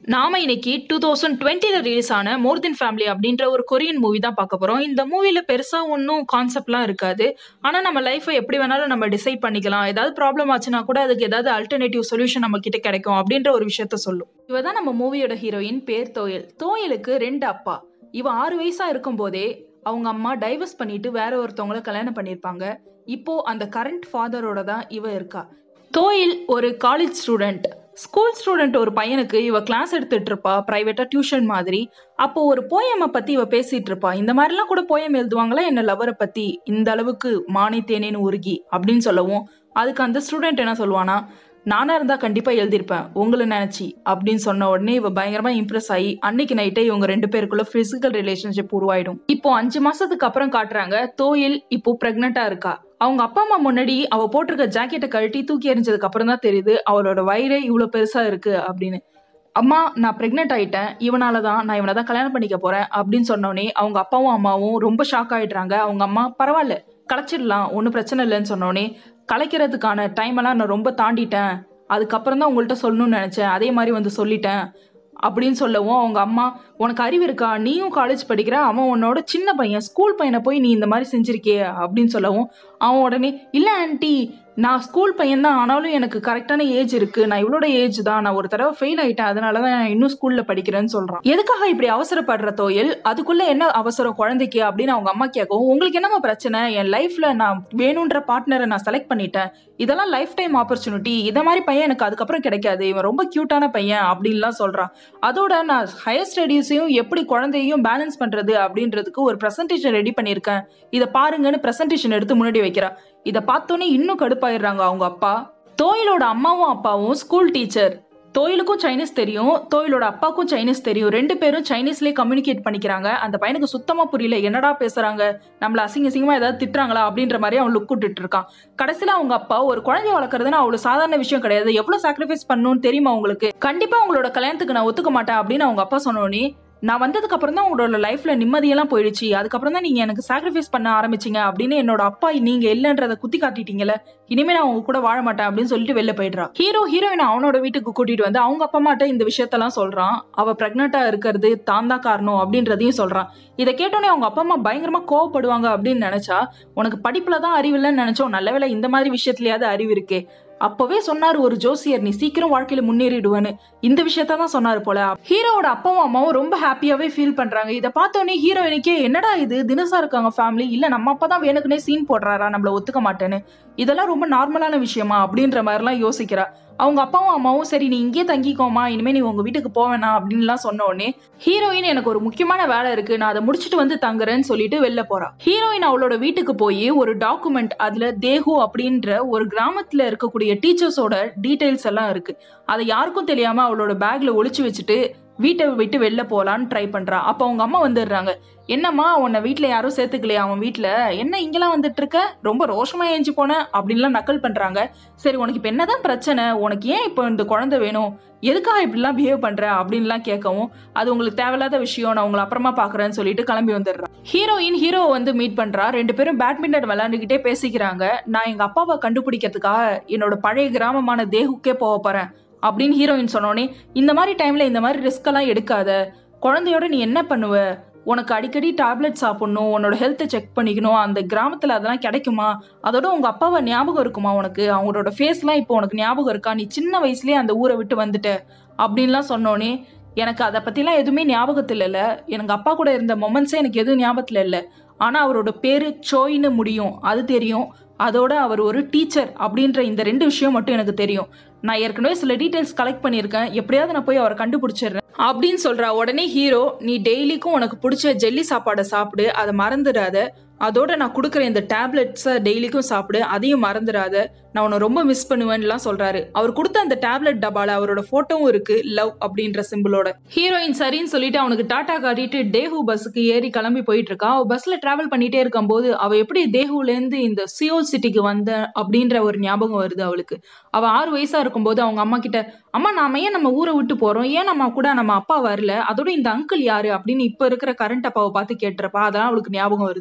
நாம இன்னைக்கு two thousand டுவெண்ட்டில release ஆன மோர் தென் ஃபேமிலி அப்படின்ற ஒரு கொரியன் மூவி தான் பார்க்க போறோம் இந்த மூவில பெருசா ஒன்றும் கான்செப்ட்லாம் இருக்காது ஆனா நம்ம லைஃப்பை எப்படி வேணாலும் நம்ம டிசைட் பண்ணிக்கலாம் ஏதாவது ப்ராப்ளம் ஆச்சுன்னா கூட அதுக்கு ஏதாவது அல்டர்னேட்டிவ் சொல்யூஷன் நம்ம கிட்ட கிடைக்கும் அப்படின்ற ஒரு விஷயத்த சொல்லும் இவ தான் நம்ம மூவியோட ஹீரோயின் பேர் தோயல் தோயலுக்கு ரெண்டு அப்பா இவ ஆறு வயசா இருக்கும் போதே அவங்க அம்மா டைவர்ஸ் பண்ணிட்டு வேற ஒருத்தவங்கள கல்யாணம் பண்ணியிருப்பாங்க இப்போ அந்த கரண்ட் ஃபாதரோட தான் இவ இருக்கா தோயில் ஒரு காலேஜ் ஸ்டூடெண்ட் ஸ்கூல் ஸ்டூடெண்ட் ஒரு பையனுக்கு இவ கிளாஸ் எடுத்துட்டு இருப்பா பிரைவேட்டா டியூஷன் மாதிரி அப்போ ஒரு போயமை பத்தி இவ பேசிட்டு இருப்பா இந்த மாதிரிலாம் கூட போயம் எழுதுவாங்களா என்ன லவரை பத்தி இந்த அளவுக்கு மானி தேனேன்னு உருகி அப்படின்னு சொல்லவும் அதுக்கு அந்த ஸ்டூடெண்ட் என்ன சொல்லுவானா நானா இருந்தா கண்டிப்பா எழுதியிருப்பேன் உங்களை நினைச்சி அப்படின்னு சொன்ன உடனே இவ பயங்கரமா இம்ப்ரெஸ் ஆகி அன்னைக்கு நைட்டே இவங்க ரெண்டு பேருக்குள்ள பிசிக்கல் ரிலேஷன்ஷிப் உருவாயிடும் இப்போ அஞ்சு மாசத்துக்கு அப்புறம் காட்டுறாங்க தோயில் இப்போ பிரெக்னெண்டா இருக்கா அவங்க அப்பா அம்மா முன்னாடி அவ போட்டிருக்க ஜாக்கெட்டை கழட்டி தூக்கி எறிஞ்சதுக்கு அப்புறம் தான் தெரியுது அவளோட வயிறே இவ்வளவு பெருசா இருக்கு அப்படின்னு அம்மா நான் பிரெக்னென்ட் ஆயிட்டேன் இவனால தான் நான் இவனை தான் கல்யாணம் பண்ணிக்க போறேன் அப்படின்னு சொன்னோடனே அவங்க அப்பாவும் அம்மாவும் ரொம்ப ஷாக் ஆயிடுறாங்க அவங்க அம்மா பரவாயில்ல கலைச்சிடலாம் ஒன்றும் பிரச்சனை இல்லைன்னு சொன்னோடனே கலைக்கிறதுக்கான டைம் எல்லாம் நான் ரொம்ப தாண்டிட்டேன் அதுக்கப்புறம் தான் உங்கள்கிட்ட சொல்லணும்னு நினச்சேன் அதே மாதிரி வந்து சொல்லிட்டேன் அப்படின்னு சொல்லவும் அவங்க அம்மா உனக்கு அறிவு இருக்கா நீயும் காலேஜ் படிக்கிற அவன் உன்னோட சின்ன பையன் ஸ்கூல் பையனை போய் நீ இந்த மாதிரி செஞ்சிருக்கியே அப்படின்னு சொல்லவும் அவன் உடனே இல்லை ஆன்ட்டி நான் ஸ்கூல் பையன் தான் ஆனாலும் எனக்கு கரெக்டான ஏஜ் இருக்கு நான் இவளோட ஏஜ் தான் நான் ஒரு தடவை ஃபெயில் ஆயிட்டேன் அதனால தான் நான் இன்னும் ஸ்கூல்ல படிக்கிறேன்னு சொல்றான் எதுக்காக இப்படி அவசரப்படுற தோயல் அதுக்குள்ள என்ன அவசரம் குழந்தைக்கு அப்படின்னு அவங்க அம்மா கேட்கவும் உங்களுக்கு என்னமா பிரச்சனை என் லைஃப்ல நான் வேணுன்ற பார்ட்னரை நான் செலக்ட் பண்ணிட்டேன் இதெல்லாம் லைஃப் டைம் ஆப்பர்ச்சுனிட்டி இத மாதிரி பையன் எனக்கு அதுக்கப்புறம் கிடைக்காது இவன் ரொம்ப கியூட்டான பையன் அப்படின்லாம் சொல்றான் அதோட நான் ஹையர் ஸ்டடீஸையும் எப்படி குழந்தையும் பேலன்ஸ் பண்றது அப்படின்றதுக்கு ஒரு ப்ரெசன்டேஷன் ரெடி பண்ணியிருக்கேன் இதை பாருங்கன்னு ப்ரெசன்டேஷன் எடுத்து முன்னாடி வைக்கிறா இதை பார்த்தோன்னே இன்னும் கடுப்பாயிடுறாங்க அவங்க அப்பா தோயிலோட அம்மாவும் அப்பாவும் ஸ்கூல் டீச்சர் தோயிலுக்கும் சைனீஸ் தெரியும் தோயிலோட அப்பாவுக்கும் சைனீஸ் தெரியும் ரெண்டு பேரும் சைனீஸ்லேயே கம்யூனிகேட் பண்ணிக்கிறாங்க அந்த பையனுக்கு சுத்தமாக புரியல என்னடா பேசுறாங்க நம்மள அசிங்க அசிங்கமாக ஏதாவது திட்டுறாங்களா அப்படின்ற மாதிரி அவன் லுக் விட்டுட்டு இருக்கான் கடைசியில் அவங்க அப்பா ஒரு குழந்தைய வளர்க்குறதுன்னு அவ்வளோ சாதாரண விஷயம் கிடையாது எவ்வளோ சாக்ரிஃபைஸ் பண்ணணும்னு தெரியுமா உங்களுக்கு கண்டிப்பாக உங்களோட கல்யாணத்துக்கு நான் ஒத்துக்க மாட்டேன் அப்படின்னு அவங்க அப்பா சொன்னோன்னே நான் வந்ததுக்கு அப்புறம் தான் உங்களோட லைஃப்ல நிம்மதியெல்லாம் போயிடுச்சு அதுக்கப்புறம் தான் நீங்க எனக்கு சாக்ரிஃபைஸ் பண்ண ஆரம்பிச்சீங்க அப்படின்னு என்னோட அப்பா நீங்க இல்லைன்றத குத்தி காட்டிட்டீங்கல்ல இனிமே நான் உங்க கூட வாழ மாட்டேன் அப்படின்னு சொல்லிட்டு வெளில போயிடுறான் ஹீரோ ஹீரோயின் அவனோட வீட்டுக்கு கூட்டிட்டு வந்து அவங்க அப்பா அம்மாட்ட இந்த விஷயத்தெல்லாம் சொல்றான் அவ பிரெக்னெண்டா இருக்கிறது தான் தான் காரணம் அப்படின்றதையும் சொல்றான் இதை கேட்டோன்னே அவங்க அப்பா அம்மா பயங்கரமா கோவப்படுவாங்க அப்படின்னு நினைச்சா உனக்கு படிப்புல தான் அறிவு இல்லைன்னு நினைச்சோம் நல்ல வேளை இந்த மாதிரி விஷயத்துலயாவது அறிவு இருக்கே அப்பவே சொன்னாரு ஒரு ஜோசியர் நீ சீக்கிரம் வாழ்க்கையில முன்னேறிடுவேன்னு இந்த விஷயத்த தான் சொன்னாரு போல ஹீரோவோட அப்பாவும் அம்மாவும் ரொம்ப ஹாப்பியாவே ஃபீல் பண்றாங்க இதை பார்த்தோன்னே ஹீரோயினுக்கே என்னடா இது தினசா இருக்காங்க ஃபேமிலி இல்ல நம்ம அப்பா தான் வேணுக்குனே சீன் போடுறாரா நம்மள ஒத்துக்க மாட்டேன்னு இதெல்லாம் ரொம்ப நார்மலான விஷயமா அப்படின்ற மாதிரிலாம் யோசிக்கிறா அவங்க அப்பாவும் அம்மாவும் சரி நீ இங்கே தங்கிக்கோமா இனிமே நீ உங்க வீட்டுக்கு போவேனா அப்படின்லாம் சொன்ன உடனே ஹீரோயின் எனக்கு ஒரு முக்கியமான வேலை இருக்கு நான் அதை முடிச்சுட்டு வந்து தங்குறேன்னு சொல்லிட்டு வெளில போறா ஹீரோயின் அவளோட வீட்டுக்கு போய் ஒரு டாக்குமெண்ட் அதுல தேஹு அப்படின்ற ஒரு கிராமத்துல இருக்கக்கூடிய டீச்சர்ஸோட டீடைல்ஸ் எல்லாம் இருக்கு அதை யாருக்கும் தெரியாம அவளோட பேக்ல ஒளிச்சு வச்சுட்டு வீட்டை விட்டு வெளில போகலான்னு ட்ரை பண்றா அப்போ அவங்க அம்மா வந்துடுறாங்க என்னம்மா உன்னை வீட்டில் யாரும் சேர்த்துக்கலையா அவன் வீட்டில் என்ன இங்கெல்லாம் வந்துட்டு இருக்க ரொம்ப ரோஷமா ஏஞ்சி போன அப்படின்லாம் நக்கல் பண்றாங்க சரி உனக்கு இப்போ என்னதான் பிரச்சனை உனக்கு ஏன் இப்போ இந்த குழந்தை வேணும் எதுக்காக இப்படிலாம் பிஹேவ் பண்ற அப்படின்லாம் கேட்கவும் அது உங்களுக்கு தேவையில்லாத விஷயம் நான் உங்களை அப்புறமா பாக்குறேன்னு சொல்லிட்டு கிளம்பி வந்துடுறான் ஹீரோயின் ஹீரோவை வந்து மீட் பண்றா ரெண்டு பேரும் பேட்மிண்டன் விளையாண்டுக்கிட்டே பேசிக்கிறாங்க நான் எங்க அப்பாவை கண்டுபிடிக்கிறதுக்காக என்னோட பழைய கிராமமான தேகுக்கே போக போறேன் அப்படின்னு ஹீரோயின் சொன்னோடனே இந்த மாதிரி டைம்ல இந்த மாதிரி ரிஸ்க் எல்லாம் எடுக்காத குழந்தையோட நீ என்ன பண்ணுவ உனக்கு அடிக்கடி டேப்லெட் சாப்பிடணும் உன்னோட ஹெல்த்தை செக் பண்ணிக்கணும் அந்த கிராமத்தில் அதெல்லாம் கிடைக்குமா அதோட உங்கள் அப்பாவை ஞாபகம் இருக்குமா உனக்கு அவங்களோட ஃபேஸ்லாம் இப்போ உனக்கு ஞாபகம் இருக்கா நீ சின்ன வயசுலேயே அந்த ஊரை விட்டு வந்துட்ட அப்படின்லாம் சொன்னோன்னே எனக்கு அதை பற்றிலாம் எதுவுமே ஞாபகத்தில் இல்லை எனக்கு அப்பா கூட இருந்த மொமெண்ட்ஸே எனக்கு எதுவும் ஞாபகத்தில் இல்லை ஆனால் அவரோட பேர் சோயின்னு முடியும் அது தெரியும் அதோட அவர் ஒரு டீச்சர் அப்படின்ற இந்த ரெண்டு விஷயம் மட்டும் எனக்கு தெரியும் நான் ஏற்கனவே சில டீட்டெயில்ஸ் கலெக்ட் பண்ணியிருக்கேன் எப்படியாவது நான் போய் அவரை கண்டுபிடிச்சிடுறேன் அப்படின்னு சொல்றா உடனே ஹீரோ நீ டெய்லிக்கும் உனக்கு பிடிச்ச ஜெல்லி சாப்பாடை சாப்பிடு அதை மறந்துடாத அதோட நான் கொடுக்குற இந்த டேப்லெட்ஸை டெய்லிக்கும் சாப்பிடு அதையும் மறந்துடாத நான் உன்னை ரொம்ப மிஸ் பண்ணுவேன்லாம் சொல்றாரு அவர் கொடுத்த அந்த டேப்லெட் டப்பால அவரோட போட்டோவும் இருக்கு லவ் அப்படின்ற சிம்பிளோட ஹீரோயின் சரின்னு சொல்லிட்டு அவனுக்கு டாட்டா காட்டிட்டு தேஹு பஸ்ஸுக்கு ஏறி கிளம்பி போயிட்டு இருக்கா அவ பஸ்ல டிராவல் பண்ணிட்டே இருக்கும்போது அவ எப்படி தேஹுல இருந்து இந்த சியோல் சிட்டிக்கு வந்த அப்படின்ற ஒரு ஞாபகம் வருது அவளுக்கு அவ ஆறு வயசா இருக்கும்போது அவங்க அம்மா கிட்ட அம்மா நாம ஏன் நம்ம ஊரை விட்டு போறோம் ஏன் நம்ம கூட நம்ம அப்பா வரல அதோட இந்த அங்கிள் யாரு அப்படின்னு இப்ப இருக்கிற கரண்ட் அப்பாவை பார்த்து கேட்டுறப்பா அதெல்லாம் அவளுக்கு ஞாபகம் வருது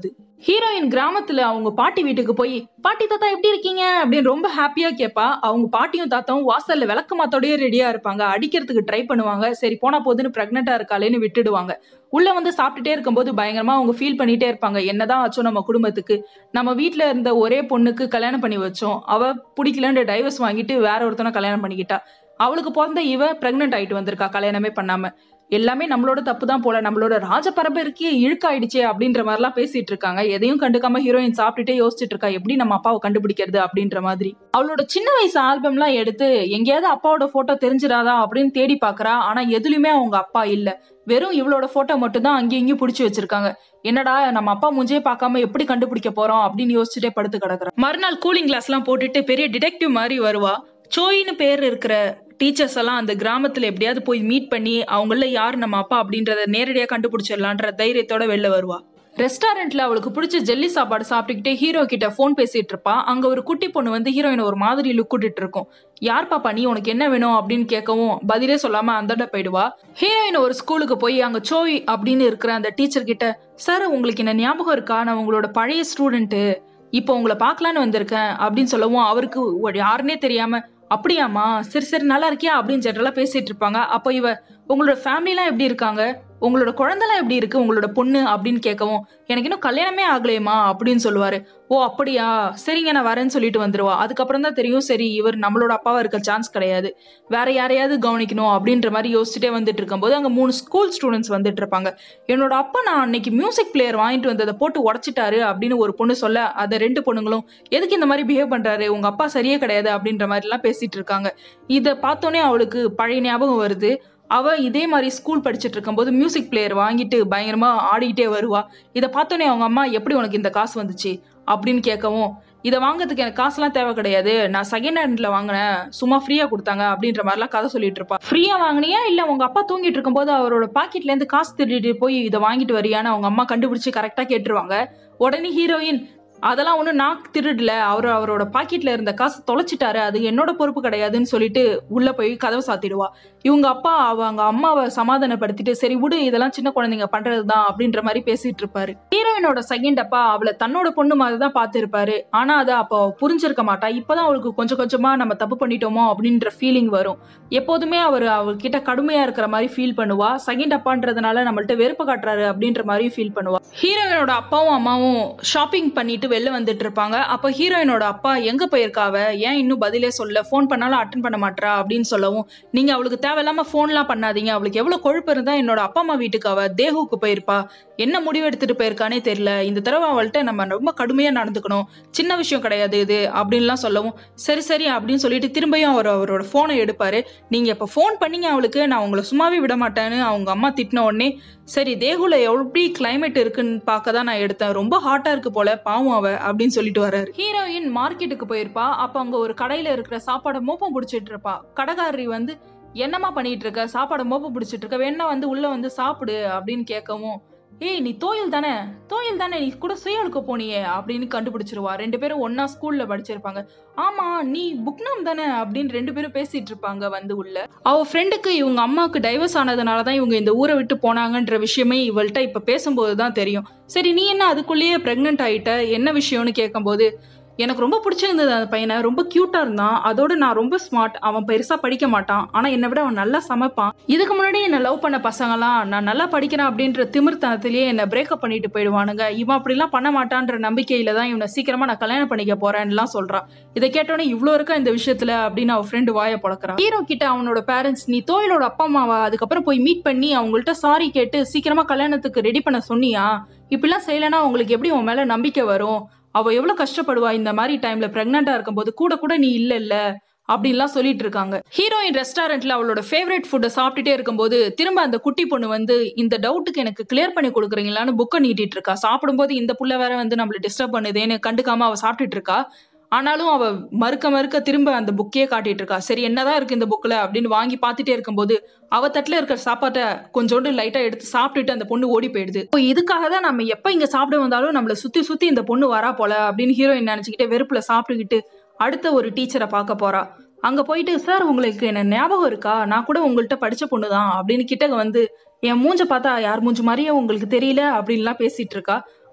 ஹீரோயின் கிராமத்துல அவங்க பாட்டி வீட்டுக்கு போய் பாட்டி தாத்தா எப்படி இருக்கீங்க அப்படின்னு ரொம்ப ஹாப்பியா கேட்பா அவங்க பாட்டியும் தாத்தாவும் வாசல்ல விளக்கு மாத்தோடய ரெடியா இருப்பாங்க அடிக்கிறதுக்கு ட்ரை பண்ணுவாங்க சரி போனா போதுன்னு பிரெக்னெண்டா இருக்காளேன்னு விட்டுடுவாங்க உள்ள வந்து சாப்பிட்டுட்டே இருக்கும்போது பயங்கரமா அவங்க ஃபீல் பண்ணிட்டே இருப்பாங்க என்னதான் ஆச்சோ நம்ம குடும்பத்துக்கு நம்ம வீட்ல இருந்த ஒரே பொண்ணுக்கு கல்யாணம் பண்ணி வச்சோம் அவ பிடிக்கலன்னு டைவர்ஸ் வாங்கிட்டு வேற ஒருத்தனை கல்யாணம் பண்ணிக்கிட்டா அவளுக்கு பிறந்த இவ பிரெக்னென்ட் ஆயிட்டு வந்திருக்கா கல்யாணமே பண்ணாம எல்லாமே நம்மளோட தப்பு தான் போல நம்மளோட ராஜ பரம்பரைக்கு இழுக்காயிடுச்சே அப்படின்ற மாதிரிலாம் பேசிட்டு இருக்காங்க எதையும் கண்டுக்காம ஹீரோயின் சாப்பிட்டுட்டே யோசிச்சுட்டு இருக்கா எப்படி நம்ம அப்பாவை கண்டுபிடிக்கிறது அப்படின்ற மாதிரி அவளோட சின்ன வயசு ஆல்பம்லாம் எடுத்து எங்கேயாவது அப்பாவோட போட்டோ தெரிஞ்சிடாதா அப்படின்னு தேடி பாக்குறா ஆனா எதுலயுமே அவங்க அப்பா இல்ல வெறும் இவளோட போட்டோ மட்டும் தான் அங்கேயும் இங்கேயும் பிடிச்சி வச்சிருக்காங்க என்னடா நம்ம அப்பா மூஞ்சே பார்க்காம எப்படி கண்டுபிடிக்க போறோம் அப்படின்னு யோசிச்சுட்டே படுத்து கிடக்குறா மறுநாள் கூலிங் கிளாஸ் எல்லாம் போட்டுட்டு பெரிய டிடெக்டிவ் மாதிரி வருவா சோயின்னு பேர் இருக்கிற டீச்சர்ஸ் எல்லாம் அந்த கிராமத்துல எப்படியாவது போய் மீட் பண்ணி அவங்கள யார் நம்ம அப்பா அப்படின்றத நேரடியாக கண்டுபிடிச்சிடலான்ற தைரியத்தோட வெளில வருவா ரெஸ்டாரண்ட்ல அவளுக்கு பிடிச்ச ஜெல்லி சாப்பாடு சாப்பிட்டுக்கிட்டே ஹீரோ கிட்ட ஃபோன் பேசிட்டு இருப்பா அங்க ஒரு குட்டி பொண்ணு வந்து ஹீரோயின் ஒரு மாதிரி லுக் விட்டுட்டு இருக்கும் யார் பாப்பா நீ உனக்கு என்ன வேணும் அப்படின்னு கேட்கவும் பதிலே சொல்லாம அந்தாண்ட போயிடுவா ஹீரோயின் ஒரு ஸ்கூலுக்கு போய் அங்க சோய் அப்படின்னு இருக்கிற அந்த டீச்சர் கிட்ட சார் உங்களுக்கு என்ன ஞாபகம் இருக்கா நான் உங்களோட பழைய ஸ்டூடெண்ட்டு இப்போ உங்களை பார்க்கலான்னு வந்திருக்கேன் அப்படின்னு சொல்லவும் அவருக்கு ஒரு யாருன்னே தெரியாம அப்படியாம்மா சரி சரி நல்லா இருக்கியா அப்படின்னு ஜென்ரலாக பேசிட்டு இருப்பாங்க அப்போ இவ உங்களோட ஃபேமிலிலாம் எப்படி இருக்காங்க உங்களோட குழந்தைலாம் எப்படி இருக்கு உங்களோட பொண்ணு அப்படின்னு கேட்கவும் எனக்கு இன்னும் கல்யாணமே ஆகலையேம்மா அப்படின்னு சொல்லுவாரு ஓ அப்படியா சரிங்க நான் வரேன்னு சொல்லிட்டு வந்துருவா அதுக்கப்புறம் தான் தெரியும் சரி இவர் நம்மளோட அப்பாவா இருக்க சான்ஸ் கிடையாது வேற யாரையாவது கவனிக்கணும் அப்படின்ற மாதிரி யோசிச்சுட்டே வந்துட்டு இருக்கும்போது அங்கே மூணு ஸ்கூல் ஸ்டூடெண்ட்ஸ் வந்துட்டு இருப்பாங்க என்னோட அப்பா நான் அன்னைக்கு மியூசிக் பிளேயர் வாங்கிட்டு வந்ததை போட்டு உடச்சிட்டாரு அப்படின்னு ஒரு பொண்ணு சொல்ல அதை ரெண்டு பொண்ணுங்களும் எதுக்கு இந்த மாதிரி பிஹேவ் பண்றாரு உங்க அப்பா சரியே கிடையாது அப்படின்ற மாதிரிலாம் பேசிட்டு இருக்காங்க இதை பார்த்தோன்னே அவளுக்கு பழைய ஞாபகம் வருது அவ இதே மாதிரி ஸ்கூல் படிச்சுட்டு இருக்கும்போது மியூசிக் பிளேயர் வாங்கிட்டு பயங்கரமா ஆடிக்கிட்டே வருவா இதை பார்த்தோன்னே அவங்க அம்மா எப்படி உனக்கு இந்த காசு வந்துச்சு அப்படின்னு கேட்கவும் இதை வாங்குறதுக்கு எனக்கு காசுலாம் தேவை கிடையாது நான் செகண்ட் ஹேண்ட்ல வாங்கினேன் சும்மா ஃப்ரீயா கொடுத்தாங்க அப்படின்ற மாதிரிலாம் கதை சொல்லிட்டு இருப்பா ஃப்ரீயா வாங்கினியா இல்ல உங்க அப்பா தூங்கிட்டு இருக்கும்போது அவரோட பாக்கெட்ல இருந்து காசு திருடிட்டு போய் இதை வாங்கிட்டு வரியான்னு அவங்க அம்மா கண்டுபிடிச்சு கரெக்டா கேட்டுருவாங்க உடனே ஹீரோயின் அதெல்லாம் ஒன்றும் நான் திருடல அவர் அவரோட பாக்கெட்ல இருந்த காசு தொலைச்சிட்டாரு அது என்னோட பொறுப்பு கிடையாதுன்னு சொல்லிட்டு உள்ள போய் கதவை சாத்திடுவா இவங்க அப்பா அவங்க அம்மாவை சமாதானப்படுத்திட்டு சரி விடு இதெல்லாம் சின்ன குழந்தைங்க பண்றது தான் அப்படின்ற மாதிரி பேசிட்டு இருப்பாரு ஹீரோயினோட செகண்ட் அப்பா அவளை தன்னோட பொண்ணு மாதிரி தான் பார்த்துருப்பாரு ஆனா அதை அப்போ புரிஞ்சிருக்க மாட்டா இப்பதான் அவளுக்கு கொஞ்சம் கொஞ்சமா நம்ம தப்பு பண்ணிட்டோமோ அப்படின்ற ஃபீலிங் வரும் எப்போதுமே அவர் அவர்கிட்ட கடுமையா இருக்கிற மாதிரி ஃபீல் பண்ணுவா செகண்ட் அப்பான்றதுனால நம்மள்ட்ட வெறுப்பு காட்டுறாரு அப்படின்ற மாதிரி ஃபீல் பண்ணுவா ஹீரோயினோட அப்பாவும் அம்மாவும் ஷாப்பிங் பண்ணிட்டு வெளில வந்துட்டு இருப்பாங்க அப்போ ஹீரோயினோட அப்பா எங்க போயிருக்காவ ஏன் இன்னும் பதிலே சொல்ல ஃபோன் பண்ணாலும் அட்டன் பண்ண மாட்றா அப்படின்னு சொல்லவும் நீங்க அவளுக்கு தேவையில்லாம ஃபோன்லாம் பண்ணாதீங்க அவளுக்கு எவ்வளவு கொழுப்பு இருந்தா என்னோட அப்பா அம்மா வீட்டுக்கு அவ தேகுக்கு போயிருப்பா என்ன முடிவு எடுத்துட்டு போயிருக்கானே தெரியல இந்த தடவை அவள்கிட்ட நம்ம ரொம்ப கடுமையா நடந்துக்கணும் சின்ன விஷயம் கிடையாது இது அப்படின்லாம் சொல்லவும் சரி சரி அப்படின்னு சொல்லிட்டு திரும்பியும் அவர் அவரோட ஃபோனை எடுப்பாரு நீங்க இப்ப ஃபோன் பண்ணீங்க அவளுக்கு நான் உங்களை சும்மாவே விட மாட்டேன்னு அவங்க அம்மா திட்டின உடனே சரி தேகுல எப்படி கிளைமேட் இருக்குன்னு பார்க்க தான் நான் எடுத்தேன் ரொம்ப ஹாட்டா இருக்கு போல பாவம் அவ அப்படின்னு சொல்லிட்டு வர்றாரு ஹீரோயின் மார்க்கெட்டுக்கு போயிருப்பா அப்ப அங்க ஒரு கடையில இருக்கிற சாப்பாடை மோப்பம் பிடிச்சிட்டு இருப்பா கடைக்காரரி வந்து என்னம்மா பண்ணிட்டு இருக்க சாப்பாடை மோப்பம் பிடிச்சிட்டு இருக்க வேணா வந்து உள்ள வந்து சாப்பிடு அப்படின்னு கேட்கவும் ஏய் நீ தோயில் தானே தோயில் தானே நீ கூட சுய ஒழுக்க போனியே அப்படின்னு கண்டுபிடிச்சிருவா ரெண்டு பேரும் ஒன்னா ஸ்கூல்ல படிச்சிருப்பாங்க ஆமா நீ புக்னாம் தானே அப்படின்னு ரெண்டு பேரும் பேசிட்டு இருப்பாங்க வந்து உள்ள அவ ஃப்ரெண்டுக்கு இவங்க அம்மாவுக்கு டைவர்ஸ் ஆனதுனால தான் இவங்க இந்த ஊரை விட்டு போனாங்கன்ற விஷயமே இவள்கிட்ட இப்ப பேசும்போது தான் தெரியும் சரி நீ என்ன அதுக்குள்ளேயே பிரெக்னென்ட் ஆயிட்ட என்ன விஷயம்னு கேட்கும்போது எனக்கு ரொம்ப பிடிச்சிருந்தது அந்த பையனை ரொம்ப கியூட்டா இருந்தான் அதோட நான் ரொம்ப ஸ்மார்ட் அவன் பெருசா படிக்க மாட்டான் ஆனா என்னை விட அவன் நல்லா சமைப்பான் இதுக்கு முன்னாடி என்ன லவ் பண்ண பசங்கலாம் நான் நல்லா படிக்கிறேன் அப்படின்ற திமிர்த்தனத்திலேயே என்ன பிரேக்கப் பண்ணிட்டு போயிடுவானுங்க இவன் அப்படிலாம் பண்ண மாட்டான்ற நம்பிக்கையில தான் இவனை சீக்கிரமா நான் கல்யாணம் பண்ணிக்க போறேன்லாம் சொல்றான் இதை கேட்டோன்னே இவ்வளோ இருக்கா இந்த விஷயத்துல அப்படின்னு அவன் ஃப்ரெண்டு வாயை பழக்கிறான் ஹீரோ கிட்ட அவனோட பேரண்ட்ஸ் நீ தோயிலோட அப்பா அம்மாவா அதுக்கப்புறம் போய் மீட் பண்ணி அவங்கள்ட்ட சாரி கேட்டு சீக்கிரமா கல்யாணத்துக்கு ரெடி பண்ண சொன்னியா இப்படிலாம் செய்யலைன்னா உங்களுக்கு எப்படி உன் மேல நம்பிக்கை வரும் அவ எவ்வளவு கஷ்டப்படுவா இந்த மாதிரி டைம்ல பிரெக்னண்டா இருக்கும்போது கூட கூட நீ இல்ல இல்ல அப்படின்லாம் சொல்லிட்டு இருக்காங்க ஹீரோயின் ரெஸ்டாரண்ட்ல அவளோட ஃபேவரட் ஃபுட்டை சாப்பிட்டுட்டே இருக்கும்போது திரும்ப அந்த குட்டி பொண்ணு வந்து இந்த டவுட்டுக்கு எனக்கு கிளியர் பண்ணி கொடுக்குறீங்களான்னு புக்கை நீட்டிட்டு இருக்கா சாப்பிடும்போது இந்த புள்ள வேற வந்து நம்மள டிஸ்டர்ப் பண்ணுதேன்னு கண்டுக்காம அவ சாப்பிட்டுட்டு இருக்கா ஆனாலும் அவ மறுக்க மறுக்க திரும்ப அந்த புக்கையே காட்டிட்டு இருக்கா சரி என்னதான் இருக்கு இந்த புக்ல அப்படின்னு வாங்கி பார்த்துட்டே இருக்கும்போது அவ தட்டுல இருக்கிற சாப்பாட்டை கொஞ்சோண்டு லைட்டா எடுத்து சாப்பிட்டுட்டு அந்த பொண்ணு ஓடி போயிடுது இப்போ இதுக்காக தான் நம்ம எப்ப இங்க சாப்பிட வந்தாலும் நம்மள சுத்தி சுத்தி இந்த பொண்ணு வரா போல அப்படின்னு ஹீரோயின் நினைச்சுக்கிட்டே வெறுப்புல சாப்பிட்டுக்கிட்டு அடுத்த ஒரு டீச்சரை பார்க்க போறா அங்க போயிட்டு சார் உங்களுக்கு என்ன ஞாபகம் இருக்கா நான் கூட உங்கள்கிட்ட படிச்ச பொண்ணு தான் அப்படின்னு கிட்ட வந்து என் மூஞ்ச பார்த்தா யார் மூஞ்ச மாதிரியே உங்களுக்கு தெரியல அப்படின்லாம் பேசிட்டு இருக்கா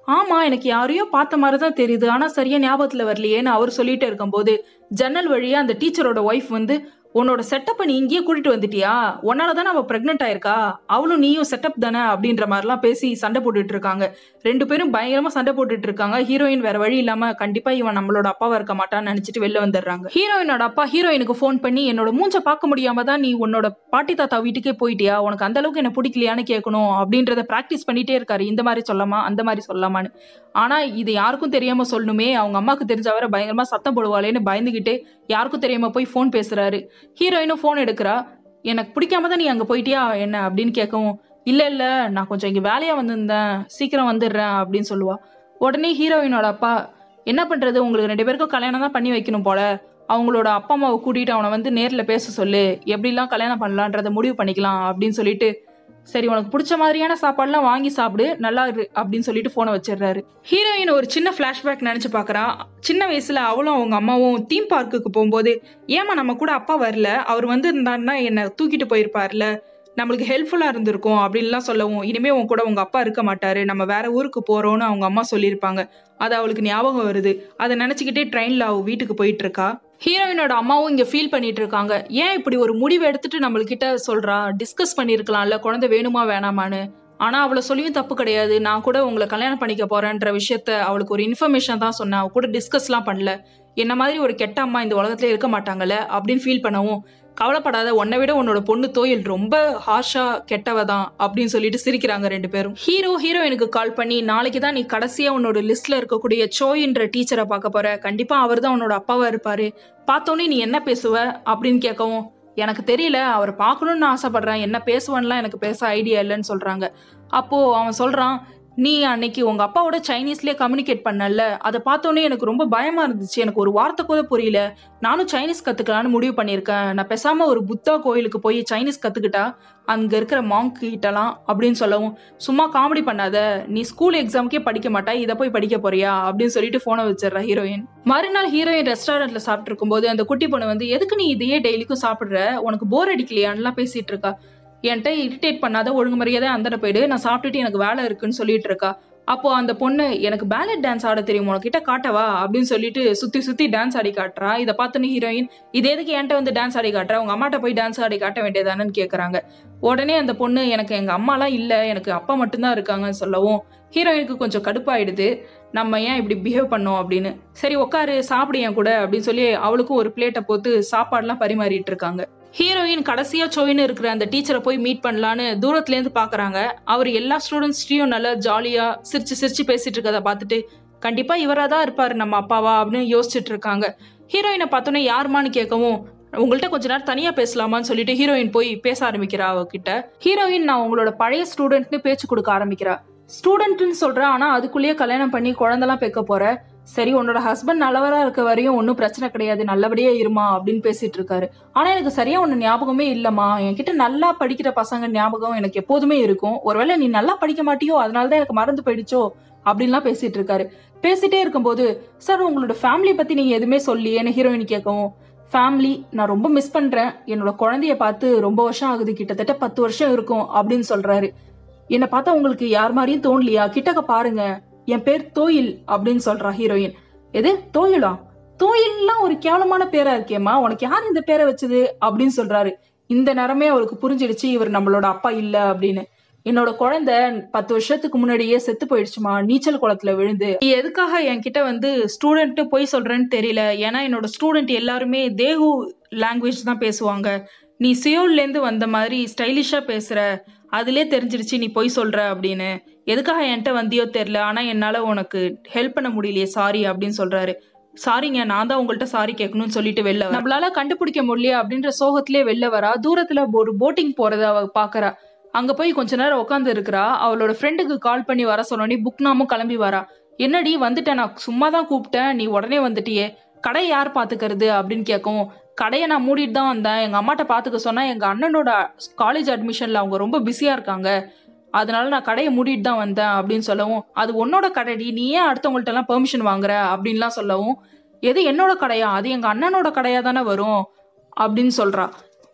ஆமா எனக்கு யாரையோ பார்த்த மாதிரி தான் தெரியுது ஆனா சரியா ஞாபகத்துல வரலையேன்னு அவர் சொல்லிட்டு இருக்கும்போது ஜன்னல் வழியா அந்த டீச்சரோட ஒய்ஃப் வந்து உன்னோட செட்டப்பை நீ இங்கேயே கூட்டிட்டு வந்துட்டியா உன்னால தானே அவ பிரெக்னென்ட் ஆயிருக்கா அவளும் நீயும் செட்டப் தானே அப்படின்ற மாதிரிலாம் பேசி சண்டை போட்டுட்டு இருக்காங்க ரெண்டு பேரும் பயங்கரமா சண்டை போட்டுட்டு இருக்காங்க ஹீரோயின் வேற வழி இல்லாம கண்டிப்பா இவன் நம்மளோட அப்பாவா இருக்க மாட்டான்னு நினைச்சிட்டு வெளில வந்துடுறாங்க ஹீரோயினோட அப்பா ஹீரோயினுக்கு ஃபோன் பண்ணி என்னோட மூஞ்ச பார்க்க முடியாம தான் நீ உன்னோட பாட்டி தாத்தா வீட்டுக்கே போயிட்டியா உனக்கு அந்த அளவுக்கு என்ன பிடிக்கலையான்னு கேட்கணும் அப்படின்றத பிராக்டிஸ் பண்ணிட்டே இருக்காரு இந்த மாதிரி சொல்லலாமா அந்த மாதிரி சொல்லலாமான்னு ஆனா இது யாருக்கும் தெரியாம சொல்லணுமே அவங்க அம்மாக்கு தெரிஞ்சவரை பயங்கரமா சத்தம் போடுவாளேன்னு பயந்துகிட்டே யாருக்கும் தெரியாம போய் ஃபோன் பேசுறாரு ஹீரோயினும் ஃபோன் எடுக்கிறா எனக்கு பிடிக்காம தான் நீ அங்க போயிட்டியா என்ன அப்படின்னு கேட்கவும் இல்ல இல்ல நான் கொஞ்சம் இங்க வேலையா வந்திருந்தேன் சீக்கிரம் வந்துடுறேன் அப்படின்னு சொல்லுவா உடனே ஹீரோயினோட அப்பா என்ன பண்றது உங்களுக்கு ரெண்டு பேருக்கும் கல்யாணம் தான் பண்ணி வைக்கணும் போல அவங்களோட அப்பா அம்மாவை கூட்டிட்டு அவனை வந்து நேர்ல பேச சொல்லு எப்படிலாம் கல்யாணம் பண்ணலான்றத முடிவு பண்ணிக்கலாம் அப்படின்னு சொல்லிட்டு சரி உனக்கு பிடிச்ச மாதிரியான சாப்பாடுலாம் வாங்கி சாப்பிடு நல்லா இரு அப்படின்னு சொல்லிட்டு போனை வச்சிடுறாரு ஹீரோயின் ஒரு சின்ன ஃபிளாஷ்பேக் நினைச்சு பார்க்கறா சின்ன வயசுல அவளும் அவங்க அம்மாவும் தீம் பார்க்குக்கு போகும்போது ஏமா நம்ம கூட அப்பா வரல அவர் வந்து இருந்தாருன்னா என்னை தூக்கிட்டு போயிருப்பார்ல நம்மளுக்கு ஹெல்ப்ஃபுல்லாக இருந்திருக்கும் அப்படின்லாம் சொல்லவும் இனிமே உன் கூட உங்க அப்பா இருக்க மாட்டாரு நம்ம வேற ஊருக்கு போறோம்னு அவங்க அம்மா சொல்லியிருப்பாங்க அது அவளுக்கு ஞாபகம் வருது அதை நினச்சிக்கிட்டே ட்ரெயினில் அவள் வீட்டுக்கு போயிட்டு இருக்கா ஹீரோயினோட அம்மாவும் இங்கே ஃபீல் பண்ணிட்டு இருக்காங்க ஏன் இப்படி ஒரு முடிவு எடுத்துட்டு நம்மள்கிட்ட சொல்றா டிஸ்கஸ் பண்ணியிருக்கலாம்ல குழந்தை வேணுமா வேணாமான்னு ஆனால் அவளை சொல்லியும் தப்பு கிடையாது நான் கூட உங்களை கல்யாணம் பண்ணிக்க போறேன்ற விஷயத்த அவளுக்கு ஒரு இன்ஃபர்மேஷன் தான் சொன்னேன் அவ கூட டிஸ்கஸ்லாம் பண்ணல என்ன மாதிரி ஒரு கெட்ட அம்மா இந்த உலகத்துல இருக்க மாட்டாங்கல்ல அப்படின்னு ஃபீல் பண்ணவும் கவலைப்படாத உன்னை விட உன்னோட பொண்ணு தோயில் ரொம்ப ஹார்ஷா கெட்டவ தான் அப்படின்னு சொல்லிட்டு சிரிக்கிறாங்க ரெண்டு பேரும் ஹீரோ ஹீரோயினுக்கு கால் பண்ணி நாளைக்கு தான் நீ கடைசியா உன்னோட லிஸ்ட்ல இருக்கக்கூடிய சோயின்ற டீச்சரை பார்க்க போற கண்டிப்பா அவர் தான் உன்னோட அப்பாவா இருப்பாரு பார்த்தோன்னே நீ என்ன பேசுவ அப்படின்னு கேட்கவும் எனக்கு தெரியல அவர் பார்க்கணும்னு ஆசைப்படுறேன் என்ன பேசுவான்லாம் எனக்கு பேச ஐடியா இல்லைன்னு சொல்றாங்க அப்போ அவன் சொல்றான் நீ அன்னைக்கு உங்க அப்பாவோட சைனீஸ்லயே கம்யூனிகேட் பண்ணல அதை பார்த்தோன்னே எனக்கு ரொம்ப பயமா இருந்துச்சு எனக்கு ஒரு வார்த்தை கூட புரியல நானும் சைனீஸ் கத்துக்கலாம்னு முடிவு பண்ணியிருக்கேன் நான் பேசாம ஒரு புத்தா கோயிலுக்கு போய் சைனீஸ் கத்துக்கிட்டா அங்க இருக்கிற மாங்க் கிட்டலாம் அப்படின்னு சொல்லவும் சும்மா காமெடி பண்ணாத நீ ஸ்கூல் எக்ஸாமுக்கே படிக்க மாட்டா இதை போய் படிக்க போறியா அப்படின்னு சொல்லிட்டு போனை வச்சிடுறா ஹீரோயின் மறுநாள் ஹீரோயின் ரெஸ்டாரண்ட்ல சாப்பிட்டு இருக்கும்போது அந்த குட்டி பொண்ணு வந்து எதுக்கு நீ இதையே டெய்லிக்கும் சாப்பிடுற உனக்கு போர் அடிக்கலையான்லாம் பேசிட்டு இருக்கா என்கிட்ட இரிட்டேட் பண்ணாத ஒழுங்கு மரியாதை அந்தட போயிடு நான் சாப்பிட்டுட்டு எனக்கு வேலை இருக்குன்னு சொல்லிட்டு இருக்கா அப்போ அந்த பொண்ணு எனக்கு பேலட் டான்ஸ் ஆட தெரியும் உனக்கிட்ட காட்டவா அப்படின்னு சொல்லிட்டு சுத்தி சுத்தி டான்ஸ் ஆடி காட்டுறா இதை பார்த்தோன்னே ஹீரோயின் இது எதுக்கு என்கிட்ட வந்து டான்ஸ் ஆடி காட்டுற உங்க அம்மாட்ட போய் டான்ஸ் ஆடி காட்ட வேண்டியதானன்னு கேக்குறாங்க உடனே அந்த பொண்ணு எனக்கு எங்க அம்மாலாம் இல்ல எனக்கு அப்பா மட்டும்தான் இருக்காங்கன்னு சொல்லவும் ஹீரோயினுக்கு கொஞ்சம் கடுப்பாயிடுது நம்ம ஏன் இப்படி பிஹேவ் பண்ணோம் அப்படின்னு சரி உட்காரு சாப்பிடு என் கூட அப்படின்னு சொல்லி அவளுக்கும் ஒரு பிளேட்டை போட்டு சாப்பாடுலாம் பரிமாறிட்டு இருக்காங்க ஹீரோயின் கடைசியா சோயின்னு இருக்கிற அந்த டீச்சரை போய் மீட் பண்ணலான்னு தூரத்துல இருந்து பாக்குறாங்க அவர் எல்லா ஸ்டூடெண்ட்ஸ்டையும் நல்லா ஜாலியா சிரிச்சு சிரிச்சு பேசிட்டு இருக்கதை பார்த்துட்டு கண்டிப்பா இவரா தான் இருப்பாரு நம்ம அப்பாவா அப்படின்னு யோசிச்சுட்டு இருக்காங்க ஹீரோயினை பார்த்தோன்னே யாருமான்னு கேட்கவும் உங்கள்கிட்ட கொஞ்ச நேரம் தனியா பேசலாமான்னு சொல்லிட்டு ஹீரோயின் போய் பேச ஆரம்பிக்கிறா அவகிட்ட ஹீரோயின் நான் உங்களோட பழைய ஸ்டூடெண்ட்னு பேச்சு கொடுக்க ஆரம்பிக்கிறா ஸ்டூடெண்ட்னு சொல்ற ஆனா அதுக்குள்ளேயே கல்யாணம் பண்ணி குழந்தெல்லாம் பெக்க போற சரி உன்னோட ஹஸ்பண்ட் நல்லவரா இருக்க வரையும் ஒன்றும் பிரச்சனை கிடையாது நல்லபடியா இருமா அப்படின்னு பேசிட்டு இருக்காரு ஆனா எனக்கு சரியா ஒன்று ஞாபகமே இல்லம்மா என்கிட்ட நல்லா படிக்கிற பசங்க ஞாபகம் எனக்கு எப்போதுமே இருக்கும் ஒருவேளை நீ நல்லா படிக்க மாட்டியோ அதனால தான் எனக்கு மறந்து போயிடுச்சோ அப்படின்லாம் பேசிட்டு இருக்காரு பேசிட்டே இருக்கும்போது சார் உங்களோட ஃபேமிலி பத்தி நீங்க எதுவுமே சொல்லியேன்னு ஹீரோயின் கேட்கவும் ஃபேமிலி நான் ரொம்ப மிஸ் பண்றேன் என்னோட குழந்தைய பார்த்து ரொம்ப வருஷம் ஆகுது கிட்டத்தட்ட பத்து வருஷம் இருக்கும் அப்படின்னு சொல்றாரு என்னை பார்த்தா உங்களுக்கு யார் மாதிரியும் தோணலையா கிட்டக்க பாருங்க என் பேர் தோயில் அப்படின்னு சொல்றா ஹீரோயின் எது தோயிலா தோயில்லாம் ஒரு கேவலமான பேரா இருக்கேம்மா உனக்கு யார் இந்த பேரை வச்சது அப்படின்னு சொல்றாரு இந்த நேரமே அவருக்கு புரிஞ்சிடுச்சு இவர் நம்மளோட அப்பா இல்ல அப்படின்னு என்னோட குழந்தை பத்து வருஷத்துக்கு முன்னாடியே செத்து போயிடுச்சுமா நீச்சல் குளத்துல விழுந்து நீ எதுக்காக என்கிட்ட வந்து ஸ்டூடெண்ட் போய் சொல்றேன்னு தெரியல ஏன்னா என்னோட ஸ்டூடெண்ட் எல்லாருமே தேகு லாங்குவேஜ் தான் பேசுவாங்க நீ சியோல்ல இருந்து வந்த மாதிரி ஸ்டைலிஷா பேசுற அதுலயே தெரிஞ்சிருச்சு நீ பொய் சொல்ற அப்படின்னு எதுக்காக என்கிட்ட வந்தியோ தெரியல ஆனா என்னால உனக்கு ஹெல்ப் பண்ண முடியலையே சாரி அப்படின்னு சொல்றாரு சாரிங்க நான் தான் உங்கள்கிட்ட சாரி கேட்கணும்னு சொல்லிட்டு வெளில வரா. நம்மளால கண்டுபிடிக்க முடியல அப்படின்ற சோகத்திலே வெளில வரா தூரத்துல ஒரு போட்டிங் போறத அவ பாக்குறா அங்க போய் கொஞ்ச நேரம் உட்காந்து இருக்கிறா அவளோட ஃப்ரெண்டுக்கு கால் பண்ணி வர சொன்னோடனே புக் நாமும் கிளம்பி வரா என்னடி வந்துட்டேன் நான் சும்மா தான் கூப்பிட்டேன் நீ உடனே வந்துட்டியே கடை யார் பாத்துக்கிறது அப்படின்னு கேட்கவும் கடையை நான் மூடிட்டு தான் வந்தேன் எங்க அம்மாட்ட பாத்துக்க சொன்னா எங்க அண்ணனோட காலேஜ் அட்மிஷன்ல அவங்க ரொம்ப பிஸியா இருக்காங்க அதனால நான் கடையை மூடிட்டு தான் வந்தேன் அப்படின்னு சொல்லவும் அது உன்னோட கடைடி நீ ஏன் அடுத்தவங்கள்ட்ட எல்லாம் பெர்மிஷன் வாங்குற அப்படின்லாம் சொல்லவும் எது என்னோட கடையா அது எங்க அண்ணனோட கடையா தானே வரும் அப்படின்னு சொல்றா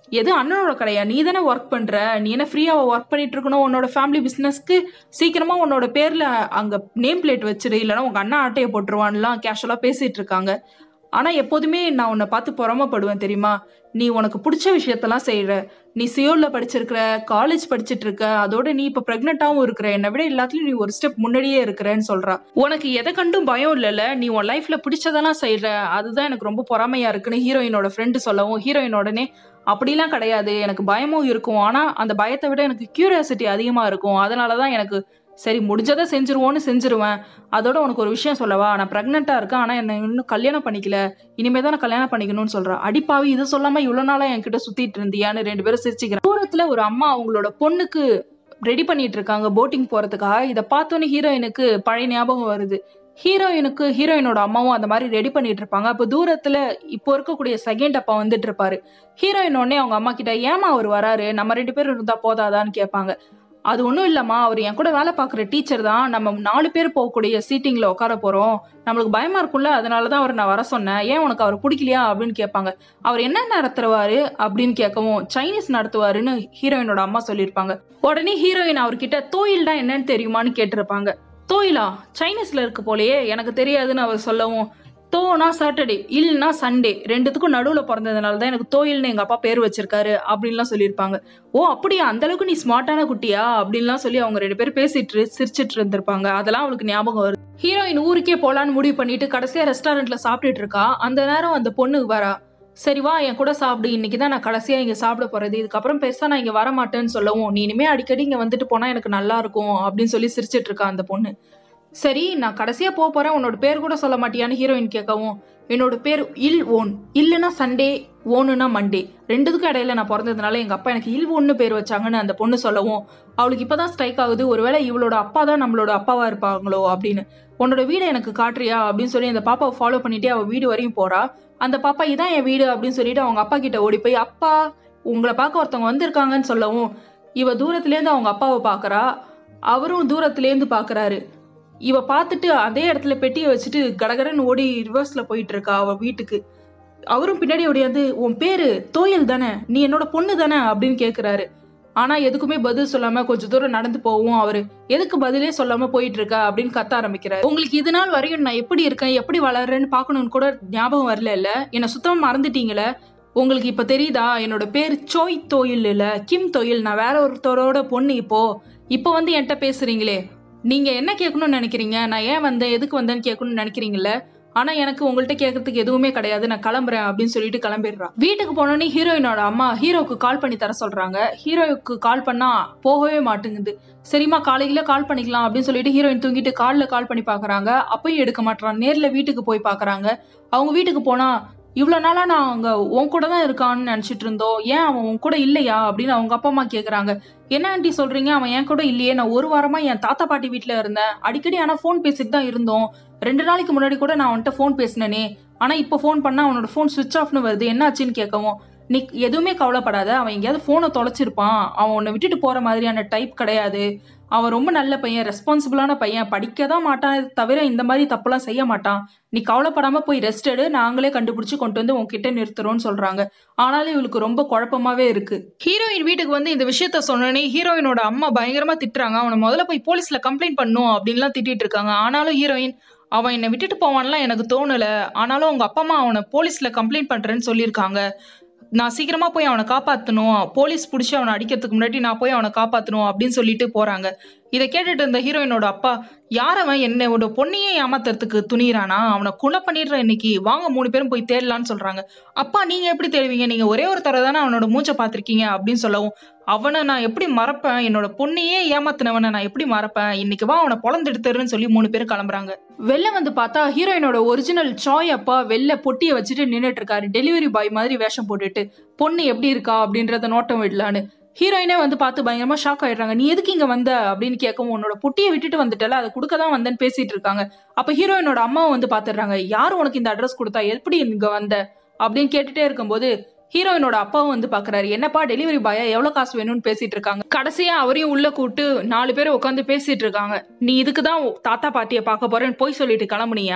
எது அண்ணனோட கடையா நீ தானே ஒர்க் பண்ற நீ என்ன ஃப்ரீயா ஒர்க் பண்ணிட்டு இருக்கணும் உன்னோட ஃபேமிலி பிசினஸ்க்கு சீக்கிரமா உன்னோட பேர்ல அங்க நேம் பிளேட் வச்சிரு இல்லைன்னா உங்க அண்ணா ஆட்டையை போட்டுருவான்லாம் கேஷுவலா பேசிட்டு இருக்காங்க ஆனா எப்போதுமே நான் உன்னை பார்த்து பொறாமப்படுவேன் தெரியுமா நீ உனக்கு பிடிச்ச விஷயத்தெல்லாம் செய்யற நீ சியோல்ல படிச்சிருக்கிற காலேஜ் படிச்சிட்டு இருக்க அதோட நீ இப்ப பிரெக்னெண்டாவும் இருக்கிற என்னை விட எல்லாத்துலயும் நீ ஒரு ஸ்டெப் முன்னாடியே இருக்கிறேன்னு சொல்றா உனக்கு எதை கண்டும் பயம் இல்லைல்ல நீ உன் லைஃப்ல பிடிச்சதெல்லாம் செய்யற அதுதான் எனக்கு ரொம்ப பொறாமையா இருக்குன்னு ஹீரோயினோட ஃப்ரெண்டு சொல்லவும் ஹீரோயின் உடனே அப்படிலாம் கிடையாது எனக்கு பயமும் இருக்கும் ஆனா அந்த பயத்தை விட எனக்கு கியூரியாசிட்டி அதிகமா இருக்கும் அதனாலதான் எனக்கு சரி முடிஞ்சதை செஞ்சிருவோன்னு செஞ்சிருவேன் அதோட உனக்கு ஒரு விஷயம் சொல்லவா நான் ப்ரெக்னெண்ட்டாக இருக்கேன் ஆனால் என்னை இன்னும் கல்யாணம் பண்ணிக்கல இனிமே தான் நான் கல்யாணம் பண்ணிக்கணும்னு சொல்கிறேன் அடிப்பாவி இது சொல்லாமல் இவ்வளோ நாளாக என்கிட்ட சுற்றிட்டு இருந்தியான்னு ரெண்டு பேரும் சிரிச்சுக்கிறேன் தூரத்தில் ஒரு அம்மா அவங்களோட பொண்ணுக்கு ரெடி பண்ணிட்டு இருக்காங்க போட்டிங் போகிறதுக்காக இதை பார்த்தோன்னே ஹீரோயினுக்கு பழைய ஞாபகம் வருது ஹீரோயினுக்கு ஹீரோயினோட அம்மாவும் அந்த மாதிரி ரெடி பண்ணிட்டு இருப்பாங்க அப்போ தூரத்துல இப்போ இருக்கக்கூடிய செகண்ட் அப்பா வந்துட்டு இருப்பாரு ஹீரோயின் உடனே அவங்க அம்மா கிட்ட ஏமா அவர் வராரு நம்ம ரெண்டு பேரும் இருந்தா போதாதான்னு கேட்பாங்க அது ஒன்றும் இல்லைம்மா அவர் என் கூட வேலை பார்க்குற டீச்சர் தான் நம்ம நாலு பேர் போகக்கூடிய சீட்டிங்கில் உட்கார போகிறோம் நம்மளுக்கு பயமா இருக்கும்ல அதனால தான் அவர் நான் வர சொன்னேன் ஏன் உனக்கு அவர் பிடிக்கலையா அப்படின்னு கேட்பாங்க அவர் என்ன நடத்துவாரு அப்படின்னு கேட்கவும் சைனீஸ் நடத்துவாருன்னு ஹீரோயினோட அம்மா சொல்லியிருப்பாங்க உடனே ஹீரோயின் அவர்கிட்ட தோயில்னா என்னன்னு தெரியுமான்னு கேட்டிருப்பாங்க தோயிலா சைனீஸ்ல இருக்கு போலயே எனக்கு தெரியாதுன்னு அவர் சொல்லவும் தோனா சாட்டர்டே இல்லைனா சண்டே ரெண்டுத்துக்கும் நடுவில் பிறந்ததுனால தான் எனக்கு தோயில்னு எங்கள் அப்பா பேர் வச்சிருக்காரு அப்படின்லாம் சொல்லியிருப்பாங்க ஓ அப்படியா அந்த அளவுக்கு நீ ஸ்மார்ட்டான குட்டியா அப்படின்லாம் சொல்லி அவங்க ரெண்டு பேரும் பேசிட்டு சிரிச்சிட்டு இருந்திருப்பாங்க அதெல்லாம் அவளுக்கு ஞாபகம் வருது ஹீரோயின் ஊருக்கே போலான்னு முடிவு பண்ணிட்டு கடைசியா ரெஸ்டாரண்ட்ல சாப்பிட்டுட்டு இருக்கா அந்த நேரம் அந்த பொண்ணு வரா சரி வா என் கூட சாப்பிடு இன்னைக்கு தான் நான் கடைசியா இங்க சாப்பிட போறது இதுக்கப்புறம் பெருசா நான் இங்க வர மாட்டேன்னு சொல்லவும் நீ இனிமே அடிக்கடி இங்க வந்துட்டு போனா எனக்கு நல்லா இருக்கும் அப்படின்னு சொல்லி சிரிச்சிட்டு இருக்கா அந்த பொண்ணு சரி நான் கடைசியா போக போறேன் உன்னோட பேர் கூட சொல்ல மாட்டியான்னு ஹீரோயின் கேட்கவும் என்னோட பேர் இல் ஓன் இல்லைன்னா சண்டே ஓனுனா மண்டே ரெண்டுத்துக்கும் இடையில நான் பிறந்ததுனால எங்க அப்பா எனக்கு இல் ஒன்னு பேர் வச்சாங்கன்னு அந்த பொண்ணு சொல்லவும் அவளுக்கு இப்பதான் ஸ்ட்ரைக் ஆகுது ஒருவேளை இவளோட அப்பா தான் நம்மளோட அப்பாவா இருப்பாங்களோ அப்படின்னு உன்னோட வீடை எனக்கு காட்டுறியா அப்படின்னு சொல்லி அந்த பாப்பாவை ஃபாலோ பண்ணிட்டே அவ வீடு வரையும் போறா அந்த பாப்பா இதான் என் வீடு அப்படின்னு சொல்லிட்டு அவங்க அப்பா கிட்ட ஓடி போய் அப்பா உங்களை பார்க்க ஒருத்தவங்க வந்திருக்காங்கன்னு சொல்லவும் இவ தூரத்துலேருந்து அவங்க அப்பாவை பார்க்கறா அவரும் தூரத்துலேருந்து பார்க்கறாரு இவ பார்த்துட்டு அதே இடத்துல பெட்டியை வச்சுட்டு கடகடன்னு ஓடி ரிவர்ஸ்ல போயிட்டு இருக்கா அவ வீட்டுக்கு அவரும் பின்னாடி ஓடியாந்து உன் பேரு தோயல் தானே நீ என்னோட பொண்ணு தானே அப்படின்னு கேக்குறாரு ஆனா எதுக்குமே பதில் சொல்லாம கொஞ்ச தூரம் நடந்து போவும் அவரு எதுக்கு பதிலே சொல்லாம போயிட்டு இருக்கா அப்படின்னு கத்த ஆரம்பிக்கிறாரு உங்களுக்கு இது நாள் வரையும் நான் எப்படி இருக்கேன் எப்படி வளர்றேன்னு பார்க்கணும்னு கூட ஞாபகம் வரல இல்ல என்ன சுத்தமா மறந்துட்டீங்களே உங்களுக்கு இப்ப தெரியுதா என்னோட பேர் சோய் தோயில் இல்ல கிம் தோயில் நான் வேற ஒருத்தரோட பொண்ணு இப்போ இப்போ வந்து என்கிட்ட பேசுறீங்களே நீங்க என்ன கேட்கணும்னு நினைக்கிறீங்க நான் ஏன் வந்தேன் எதுக்கு வந்தேன்னு கேட்கணும்னு நினைக்கிறீங்கல்ல ஆனா எனக்கு உங்கள்கிட்ட கேட்கறதுக்கு எதுவுமே கிடையாது நான் கிளம்புறேன் அப்படின்னு சொல்லிட்டு கிளம்பிடுறான் வீட்டுக்கு போனோடனே ஹீரோயினோட அம்மா ஹீரோக்கு கால் பண்ணி தர சொல்றாங்க ஹீரோவுக்கு கால் பண்ணா போகவே மாட்டேங்குது சரிம்மா காலையில கால் பண்ணிக்கலாம் அப்படின்னு சொல்லிட்டு ஹீரோயின் தூங்கிட்டு காலில் கால் பண்ணி பாக்குறாங்க அப்பயும் எடுக்க மாட்டான் நேர்ல வீட்டுக்கு போய் பாக்குறாங்க அவங்க வீட்டுக்கு போனா இவ்வளோ நாளா நான் அங்க உன் கூட தான் இருக்கான்னு நினைச்சிட்டு இருந்தோம் ஏன் அவன் உன் கூட இல்லையா அப்படின்னு அவங்க அப்பா அம்மா கேக்குறாங்க என்ன ஆண்டி சொல்றீங்க அவன் என் கூட இல்லையே நான் ஒரு வாரமா என் தாத்தா பாட்டி வீட்ல இருந்தேன் அடிக்கடி ஆனா ஃபோன் பேசிட்டு தான் இருந்தோம் ரெண்டு நாளைக்கு முன்னாடி கூட நான் அவன்கிட்ட ஃபோன் பேசினேனே ஆனா இப்போ ஃபோன் பண்ணா அவனோட ஃபோன் சுவிட்ச் ஆஃப்னு வருது என்ன ஆச்சுன்னு கேட்கவும் நீ எதுவுமே கவலைப்படாத அவன் எங்கேயாவது ஃபோனை தொலைச்சிருப்பான் அவன் உன்னை விட்டுட்டு போற மாதிரியான டைப் கிடையாது அவன் ரொம்ப நல்ல பையன் ரெஸ்பான்சிபிளான பையன் படிக்க தான் மாட்டான் தவிர இந்த மாதிரி தப்புலாம் செய்ய மாட்டான் நீ கவலைப்படாம போய் ரெஸ்ட் எடு நாங்களே கண்டுபிடிச்சு கொண்டு வந்து உன்கிட்ட நிறுத்துறோம்னு சொல்றாங்க ஆனாலும் இவளுக்கு ரொம்ப குழப்பமாவே இருக்கு ஹீரோயின் வீட்டுக்கு வந்து இந்த விஷயத்த சொன்னோடனே ஹீரோயினோட அம்மா பயங்கரமா திட்டுறாங்க அவனை முதல்ல போய் போலீஸ்ல கம்ப்ளைண்ட் பண்ணும் அப்படின்லாம் திட்டிட்டு இருக்காங்க ஆனாலும் ஹீரோயின் அவன் என்னை விட்டுட்டு போவான்லாம் எனக்கு தோணல ஆனாலும் உங்க அப்பா அம்மா அவனை போலீஸ்ல கம்ப்ளைண்ட் பண்றேன்னு சொல்லியிருக்காங்க நான் சீக்கிரமா போய் அவனை காப்பாத்தணும் போலீஸ் பிடிச்சி அவனை அடிக்கிறதுக்கு முன்னாடி நான் போய் அவனை காப்பாத்தணும் அப்படின்னு சொல்லிட்டு போறாங்க இதை கேட்டுட்டு இருந்த ஹீரோயினோட அப்பா யார் அவன் என்னோட பொண்ணையே ஏமாத்துறதுக்கு துணியிறானா அவனை கொலை பண்ணிடுற இன்னைக்கு வாங்க மூணு பேரும் போய் தேடலான்னு சொல்றாங்க அப்பா நீங்க எப்படி தேடுவீங்க நீங்க ஒரே ஒரு தடவை தானே அவனோட மூச்சை பார்த்திருக்கீங்க அப்படின்னு சொல்லவும் அவனை நான் எப்படி மறப்பேன் என்னோட பொண்ணையே ஏமாத்தினவனை நான் எப்படி மறப்பேன் இன்னைக்கு வா அவனை பொழந்து எடுத்துருன்னு சொல்லி மூணு பேரும் கிளம்புறாங்க வெளில வந்து பார்த்தா ஹீரோயினோட ஒரிஜினல் சாய் அப்பா வெளில பொட்டியை வச்சுட்டு நின்னுட்டு இருக்காரு டெலிவரி பாய் மாதிரி வேஷம் போட்டுட்டு பொண்ணு எப்படி இருக்கா அப்படின்றத நோட்டம் விடலான்னு ஹீரோயினே வந்து பார்த்து பயங்கரமா ஷாக் ஆயிடுறாங்க நீ எதுக்கு இங்க வந்த அப்படின்னு கேட்கவும் உன்னோட பொட்டியை விட்டுட்டு வந்துட்டல அதை கொடுக்க தான் வந்தேன்னு பேசிட்டு இருக்காங்க அப்ப ஹீரோயினோட அம்மாவை வந்து பாத்துடுறாங்க யார் உனக்கு இந்த அட்ரஸ் கொடுத்தா எப்படி இங்க வந்த அப்படின்னு கேட்டுட்டே இருக்கும்போது ஹீரோயினோட அப்பாவும் வந்து பாக்குறாரு என்னப்பா டெலிவரி பாயா எவ்வளவு காசு வேணும்னு பேசிட்டு இருக்காங்க கடைசியா அவரையும் உள்ள கூட்டு நாலு பேர் உட்காந்து பேசிட்டு இருக்காங்க நீ இதுக்கு தான் தாத்தா பாட்டியை பார்க்க போறேன்னு போய் சொல்லிட்டு கிளம்புனியா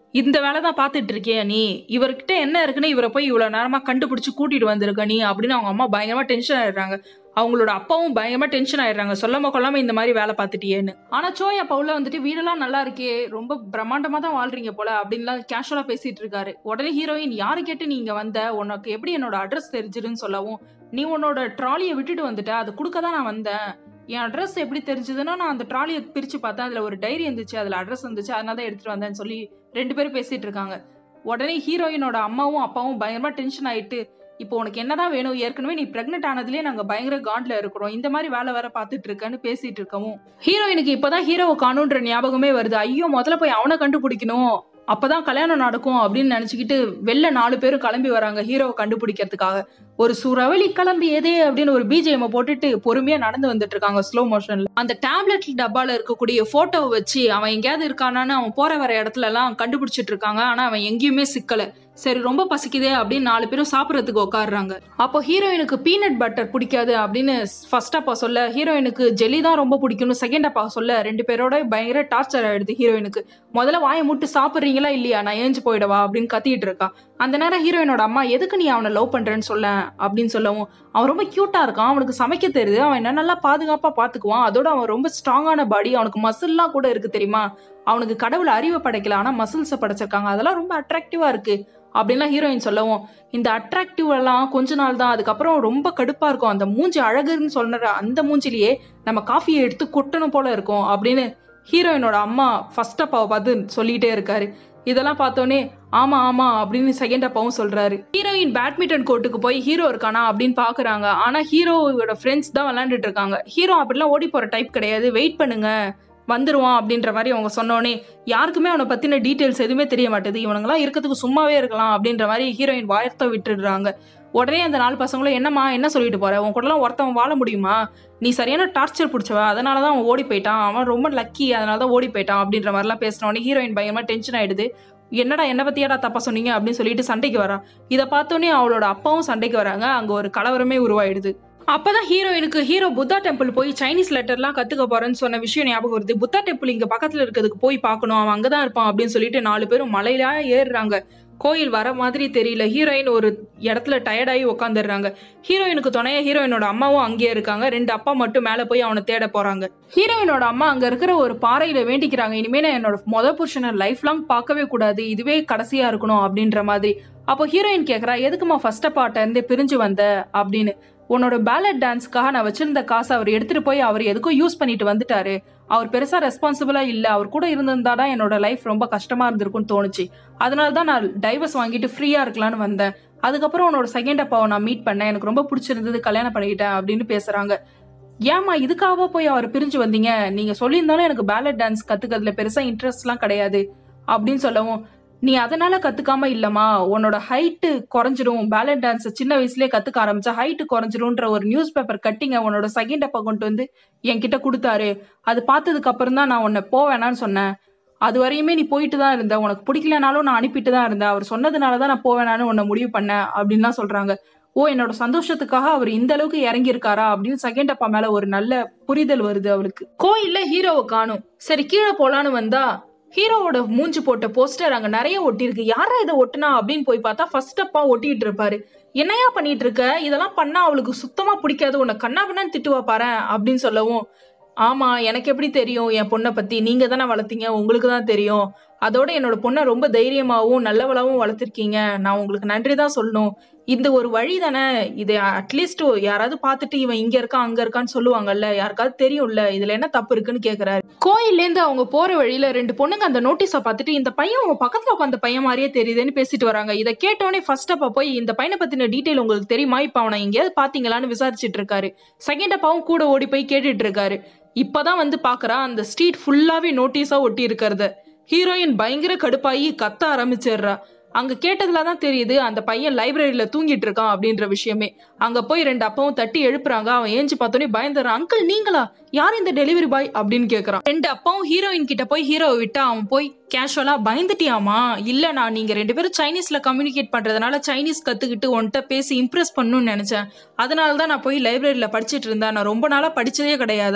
இந்த வேலை தான் பார்த்துட்டு இருக்கியா நீ இவர்கிட்ட என்ன இருக்குன்னு இவரை போய் இவ்வளோ நேரமாக கண்டுபிடிச்சி கூட்டிட்டு வந்திருக்க நீ அப்படின்னு அவங்க அம்மா பயங்கரமாக டென்ஷன் ஆயிடுறாங்க அவங்களோட அப்பாவும் பயங்கரமாக டென்ஷன் ஆயிடுறாங்க சொல்லாம கொள்ளாம இந்த மாதிரி வேலை பார்த்துட்டியேன்னு ஆனால் சோய் அப்பா உள்ள வந்துட்டு வீடெல்லாம் நல்லா இருக்கே ரொம்ப பிரம்மாண்டமாக தான் வாழ்றீங்க போல அப்படின்லாம் கேஷுவலாக பேசிட்டு இருக்காரு உடனே ஹீரோயின் யாரு கேட்டு நீ இங்க வந்த உனக்கு எப்படி என்னோட அட்ரஸ் தெரிஞ்சிருன்னு சொல்லவும் நீ உன்னோட ட்ராலியை விட்டுட்டு வந்துட்ட அது கொடுக்க தான் நான் வந்தேன் என் அட்ரஸ் எப்படி தெரிஞ்சதுன்னா நான் அந்த ட்ராலியை பிரித்து பார்த்தேன் அதில் ஒரு டைரி இருந்துச்சு அதில் அட்ரஸ் இருந்துச்சு அதனால தான் எடுத்துகிட்டு வந்தேன்னு சொல்லி ரெண்டு பேரும் பேசிகிட்டு இருக்காங்க உடனே ஹீரோயினோட அம்மாவும் அப்பாவும் பயங்கரமாக டென்ஷன் ஆயிட்டு இப்போ உனக்கு என்னதான் வேணும் ஏற்கனவே நீ பிரெக்னென்ட் ஆனதுலேயே நாங்கள் பயங்கர காண்டில் இருக்கிறோம் இந்த மாதிரி வேலை வேற பார்த்துட்டு இருக்கேன்னு பேசிட்டு இருக்கவும் ஹீரோயினுக்கு இப்போதான் ஹீரோவை காணுன்ற ஞாபகமே வருது ஐயோ முதல்ல போய் அவனை கண்டுபிடிக்கணும் அப்பதான் கல்யாணம் நடக்கும் அப்படின்னு நினச்சிக்கிட்டு வெளில நாலு பேரும் கிளம்பி வராங்க ஹீரோவை கண்டுபிடிக்கிறதுக்காக ஒரு சுறவழி கிளம்பியதே அப்படின்னு ஒரு பிஜிஎம் போட்டுட்டு பொறுமையா நடந்து வந்துட்டு இருக்காங்க ஸ்லோ மோஷன்ல அந்த டேப்லெட் டப்பால இருக்கக்கூடிய போட்டோவை வச்சு அவன் எங்கேயாவது இருக்கானான்னு அவன் போற வர இடத்துல எல்லாம் கண்டுபிடிச்சிட்டு இருக்காங்க ஆனா அவன் எங்கேயுமே சிக்கல சரி ரொம்ப பசிக்குதே அப்படின்னு நாலு பேரும் சாப்பிட்றதுக்கு உட்காடுறாங்க அப்போ ஹீரோயினுக்கு பீனட் பட்டர் பிடிக்காது அப்படின்னு ஃபர்ஸ்ட் அப்பா சொல்ல ஹீரோயினுக்கு ஜெல்லி தான் ரொம்ப பிடிக்கும்னு செகண்ட் அப்பா சொல்ல ரெண்டு பேரோட பயங்கர டார்ச்சர் ஆயிடுது ஹீரோயினுக்கு முதல்ல வாயை முட்டு சாப்பிட்றீங்களா இல்லையா நான் ஏஞ்சு போயிடவா அப்படின்னு கத்திட்டு இருக்கா அந்த நேரம் ஹீரோயினோட அம்மா எதுக்கு நீ அவனை லவ் பண்றேன்னு சொல்ல அப்படின்னு சொல்லவும் அவன் ரொம்ப கியூட்டா இருக்கான் அவனுக்கு சமைக்க தெரியுது அவன் என்ன நல்லா பாதுகாப்பா பாத்துக்குவான் அதோட அவன் ரொம்ப ஸ்ட்ராங்கான பாடி அவனுக்கு மசில்லாம் கூட இருக்கு தெரியுமா அவனுக்கு கடவுள் அறிவை படைக்கல ஆனா மசில்ஸை படைச்சிருக்காங்க அதெல்லாம் ரொம்ப அட்ராக்டிவா இருக்கு அப்படின்லாம் ஹீரோயின் சொல்லவும் இந்த அட்ராக்டிவ் எல்லாம் கொஞ்ச நாள் தான் அதுக்கப்புறம் ரொம்ப கடுப்பா இருக்கும் அந்த மூஞ்சி அழகுன்னு சொல்ற அந்த மூஞ்சிலேயே நம்ம காஃபியை எடுத்து கொட்டணும் போல இருக்கும் அப்படின்னு ஹீரோயினோட அம்மா ஃபர்ஸ்ட் அப்பாவை பார்த்து சொல்லிட்டே இருக்காரு இதெல்லாம் பார்த்தோன்னே ஆமா ஆமா அப்படின்னு செகண்ட் அப்பாவும் சொல்றாரு ஹீரோயின் பேட்மிண்டன் கோர்ட்டுக்கு போய் ஹீரோ இருக்கானா அப்படின்னு பாக்குறாங்க ஆனா ஹீரோவோட ஃப்ரெண்ட்ஸ் தான் விளையாண்டுட்டு இருக்காங்க ஹீரோ அப்படிலாம் ஓடி போற டைப் கிடையாது வெயிட் பண்ணுங்க வந்துருவான் அப்படின்ற மாதிரி அவங்க சொன்னோடனே யாருக்குமே அவனை பத்தின டீட்டெயில்ஸ் எதுவுமே தெரிய மாட்டேது இவனுங்களாம் இருக்கிறதுக்கு சும்மாவே இருக்கலாம் அப்படின்ற மாதிரி ஹீரோயின் வாயத்தை விட்டுடுறாங்க உடனே அந்த நாலு பசங்களும் என்னம்மா என்ன சொல்லிட்டு போற உன் கூடலாம் ஒருத்தவன் வாழ முடியுமா நீ சரியான டார்ச்சர் பிடிச்சவ அதனால தான் அவன் ஓடி போயிட்டான் அவன் ரொம்ப லக்கி அதனால தான் ஓடி போயிட்டான் அப்படின்ற மாதிரிலாம் பேசினோடனே ஹீரோயின் பயங்கரமா டென்ஷன் ஆயிடுது என்னடா என்ன பத்தியாடா தப்பா சொன்னீங்க அப்படின்னு சொல்லிட்டு சண்டைக்கு வரா இதை பார்த்தோன்னே அவளோட அப்பாவும் சண்டைக்கு வராங்க அங்க ஒரு கலவரமே உருவாயிடுது அப்பதான் ஹீரோயினுக்கு ஹீரோ புத்தா டெம்பிள் போய் சைனீஸ் லெட்டர்லாம் கத்துக்க போறேன்னு சொன்ன விஷயம் ஞாபகம் வருது புத்தா டெம்பிள் இங்க பக்கத்துல இருக்கிறதுக்கு போய் பார்க்கணும் அவன் அங்கதான் இருப்பான் அப்படின்னு சொல்லிட்டு நாலு பேரும் மலையில ஏறுறாங்க கோயில் வர மாதிரி தெரியல ஹீரோயின் ஒரு இடத்துல டயர்டாகி உட்காந்துடுறாங்க ஹீரோயினுக்கு துணையா ஹீரோயினோட அம்மாவும் அங்கேயே இருக்காங்க ரெண்டு அப்பா மட்டும் மேலே போய் அவனை தேட போறாங்க ஹீரோயினோட அம்மா அங்க இருக்கிற ஒரு பாறையில வேண்டிக்கிறாங்க இனிமே நான் என்னோட மொத புருஷனை லைஃப் லாங் பார்க்கவே கூடாது இதுவே கடைசியா இருக்கணும் அப்படின்ற மாதிரி அப்போ ஹீரோயின் கேட்குறா எதுக்குமா ஃபர்ஸ்ட் பாட்ட இருந்தே பிரிஞ்சு வந்த அப்படின்னு உன்னோட பேலட் டான்ஸ்க்காக நான் வச்சிருந்த காசை அவர் எடுத்துட்டு போய் அவர் எதுக்கோ யூஸ் பண்ணிட்டு வந்துட்டாரு அவர் பெருசா ரெஸ்பான்சிபிளா இல்ல அவர் கூட இருந்திருந்தாதான் என்னோட லைஃப் ரொம்ப கஷ்டமா இருந்திருக்கும்னு தோணுச்சு அதனால தான் நான் டைவர்ஸ் வாங்கிட்டு ஃப்ரீயா இருக்கலாம்னு வந்தேன் அதுக்கப்புறம் உன்னோட செகண்ட் அப்பாவை நான் மீட் பண்ணேன் எனக்கு ரொம்ப பிடிச்சிருந்தது கல்யாணம் பண்ணிக்கிட்டேன் அப்படின்னு பேசுறாங்க ஏமா இதுக்காக போய் அவர் பிரிஞ்சு வந்தீங்க நீங்க சொல்லியிருந்தாலும் எனக்கு பேலட் டான்ஸ் கத்துக்கிறதுல பெருசா இன்ட்ரெஸ்ட்லாம் கிடையாது அப்படின்னு சொல்லவும் நீ அதனால கத்துக்காம இல்லம்மா உன்னோட ஹைட்டு குறைஞ்சிரும் பேலட் டான்ஸ் சின்ன வயசுலயே கத்துக்க ஆரம்பிச்சா ஹைட்டு குறைஞ்சிரும்ன்ற ஒரு நியூஸ் பேப்பர் கட்டிங்க உன்னோட செகண்ட் அப்பா கொண்டு வந்து என்கிட்ட கொடுத்தாரு அது பார்த்ததுக்கு அப்புறம் தான் நான் உன்னை போவேணான்னு சொன்னேன் அது வரையுமே நீ போயிட்டு தான் இருந்த உனக்கு பிடிக்கலனாலும் நான் அனுப்பிட்டு தான் இருந்தேன் அவர் சொன்னதுனால தான் நான் போவேணான்னு உன்னை முடிவு பண்ணேன் அப்படின்லாம் சொல்றாங்க ஓ என்னோட சந்தோஷத்துக்காக அவர் இந்த அளவுக்கு இறங்கி இருக்காரா அப்படின்னு செகண்ட் அப்பா மேல ஒரு நல்ல புரிதல் வருது அவளுக்கு கோயில்ல ஹீரோவை காணும் சரி கீழே போலான்னு வந்தா ஹீரோவோட மூஞ்சி போட்ட போஸ்டர் அங்க நிறைய ஒட்டியிருக்கு யாரா இதை ஒட்டுனா அப்படின்னு போய் பார்த்தா ஃபர்ஸ்ட் அப்பா ஒட்டிட்டு இருப்பாரு என்னையா பண்ணிட்டு இருக்க இதெல்லாம் பண்ணா அவளுக்கு சுத்தமா பிடிக்காது உன்னை கண்ணா பண்ணான்னு திட்டுவா பாரு அப்படின்னு சொல்லவும் ஆமா எனக்கு எப்படி தெரியும் என் பொண்ணை பத்தி நீங்க தானே வளர்த்தீங்க உங்களுக்கு தான் தெரியும் அதோட என்னோட பொண்ணை ரொம்ப தைரியமாவும் நல்லவளாவும் வளர்த்துருக்கீங்க நான் உங்களுக்கு நன்றி தான் சொல்லணும் இந்த ஒரு வழி தானே இது அட்லீஸ்ட் யாராவது பார்த்துட்டு இவன் இங்க இருக்கான் அங்க இருக்கான்னு சொல்லுவாங்கல்ல யாருக்காவது தெரியும்ல இதுல என்ன தப்பு இருக்குன்னு கேக்குறாரு கோயில்ல இருந்து அவங்க போற வழியில ரெண்டு பொண்ணுங்க அந்த நோட்டீஸை பார்த்துட்டு இந்த பையன் உங்க பக்கத்துல உட்காந்த பையன் மாதிரியே தெரியுதுன்னு பேசிட்டு வராங்க இதை கேட்டோடனே ஃபர்ஸ்ட் அப்பா போய் இந்த பையனை பத்தின டீட்டெயில் உங்களுக்கு தெரியுமா இப்ப அவனை எங்கேயாவது பாத்தீங்களான்னு விசாரிச்சுட்டு இருக்காரு செகண்ட் அப்பாவும் கூட ஓடி போய் கேட்டுட்டு இருக்காரு இப்பதான் வந்து பாக்குறா அந்த ஸ்ட்ரீட் ஃபுல்லாவே நோட்டீஸா ஒட்டி இருக்கிறத ஹீரோயின் பயங்கர கடுப்பாயி கத்த ஆரம்பிச்சிடுறா அங்க கேட்டதுல தான் தெரியுது அந்த பையன் லைப்ரரியில தூங்கிட்டு இருக்கான் அப்படின்ற விஷயமே அங்க போய் ரெண்டு அப்பாவும் தட்டி எழுப்புறாங்க அவன் ஏஞ்சி பார்த்தோன்னே பயந்துறான் அங்கிள் நீங்களா யார் இந்த டெலிவரி பாய் அப்படின்னு கேக்குறான் ரெண்டு அப்பாவும் ஹீரோயின் கிட்ட போய் ஹீரோவை விட்டா அவன் போய் கேஷுவலா பயந்துட்டியாமா இல்ல நான் நீங்க ரெண்டு பேரும் சைனீஸ்ல கம்யூனிகேட் பண்றதுனால சைனீஸ் கத்துக்கிட்டு உன்கிட்ட பேசி இம்ப்ரெஸ் பண்ணணும்னு நினைச்சேன் அதனால தான் நான் போய் லைப்ரரியில படிச்சிட்டு இருந்தேன் நான் ரொம்ப நாளா படிச்சதே கிடையாதா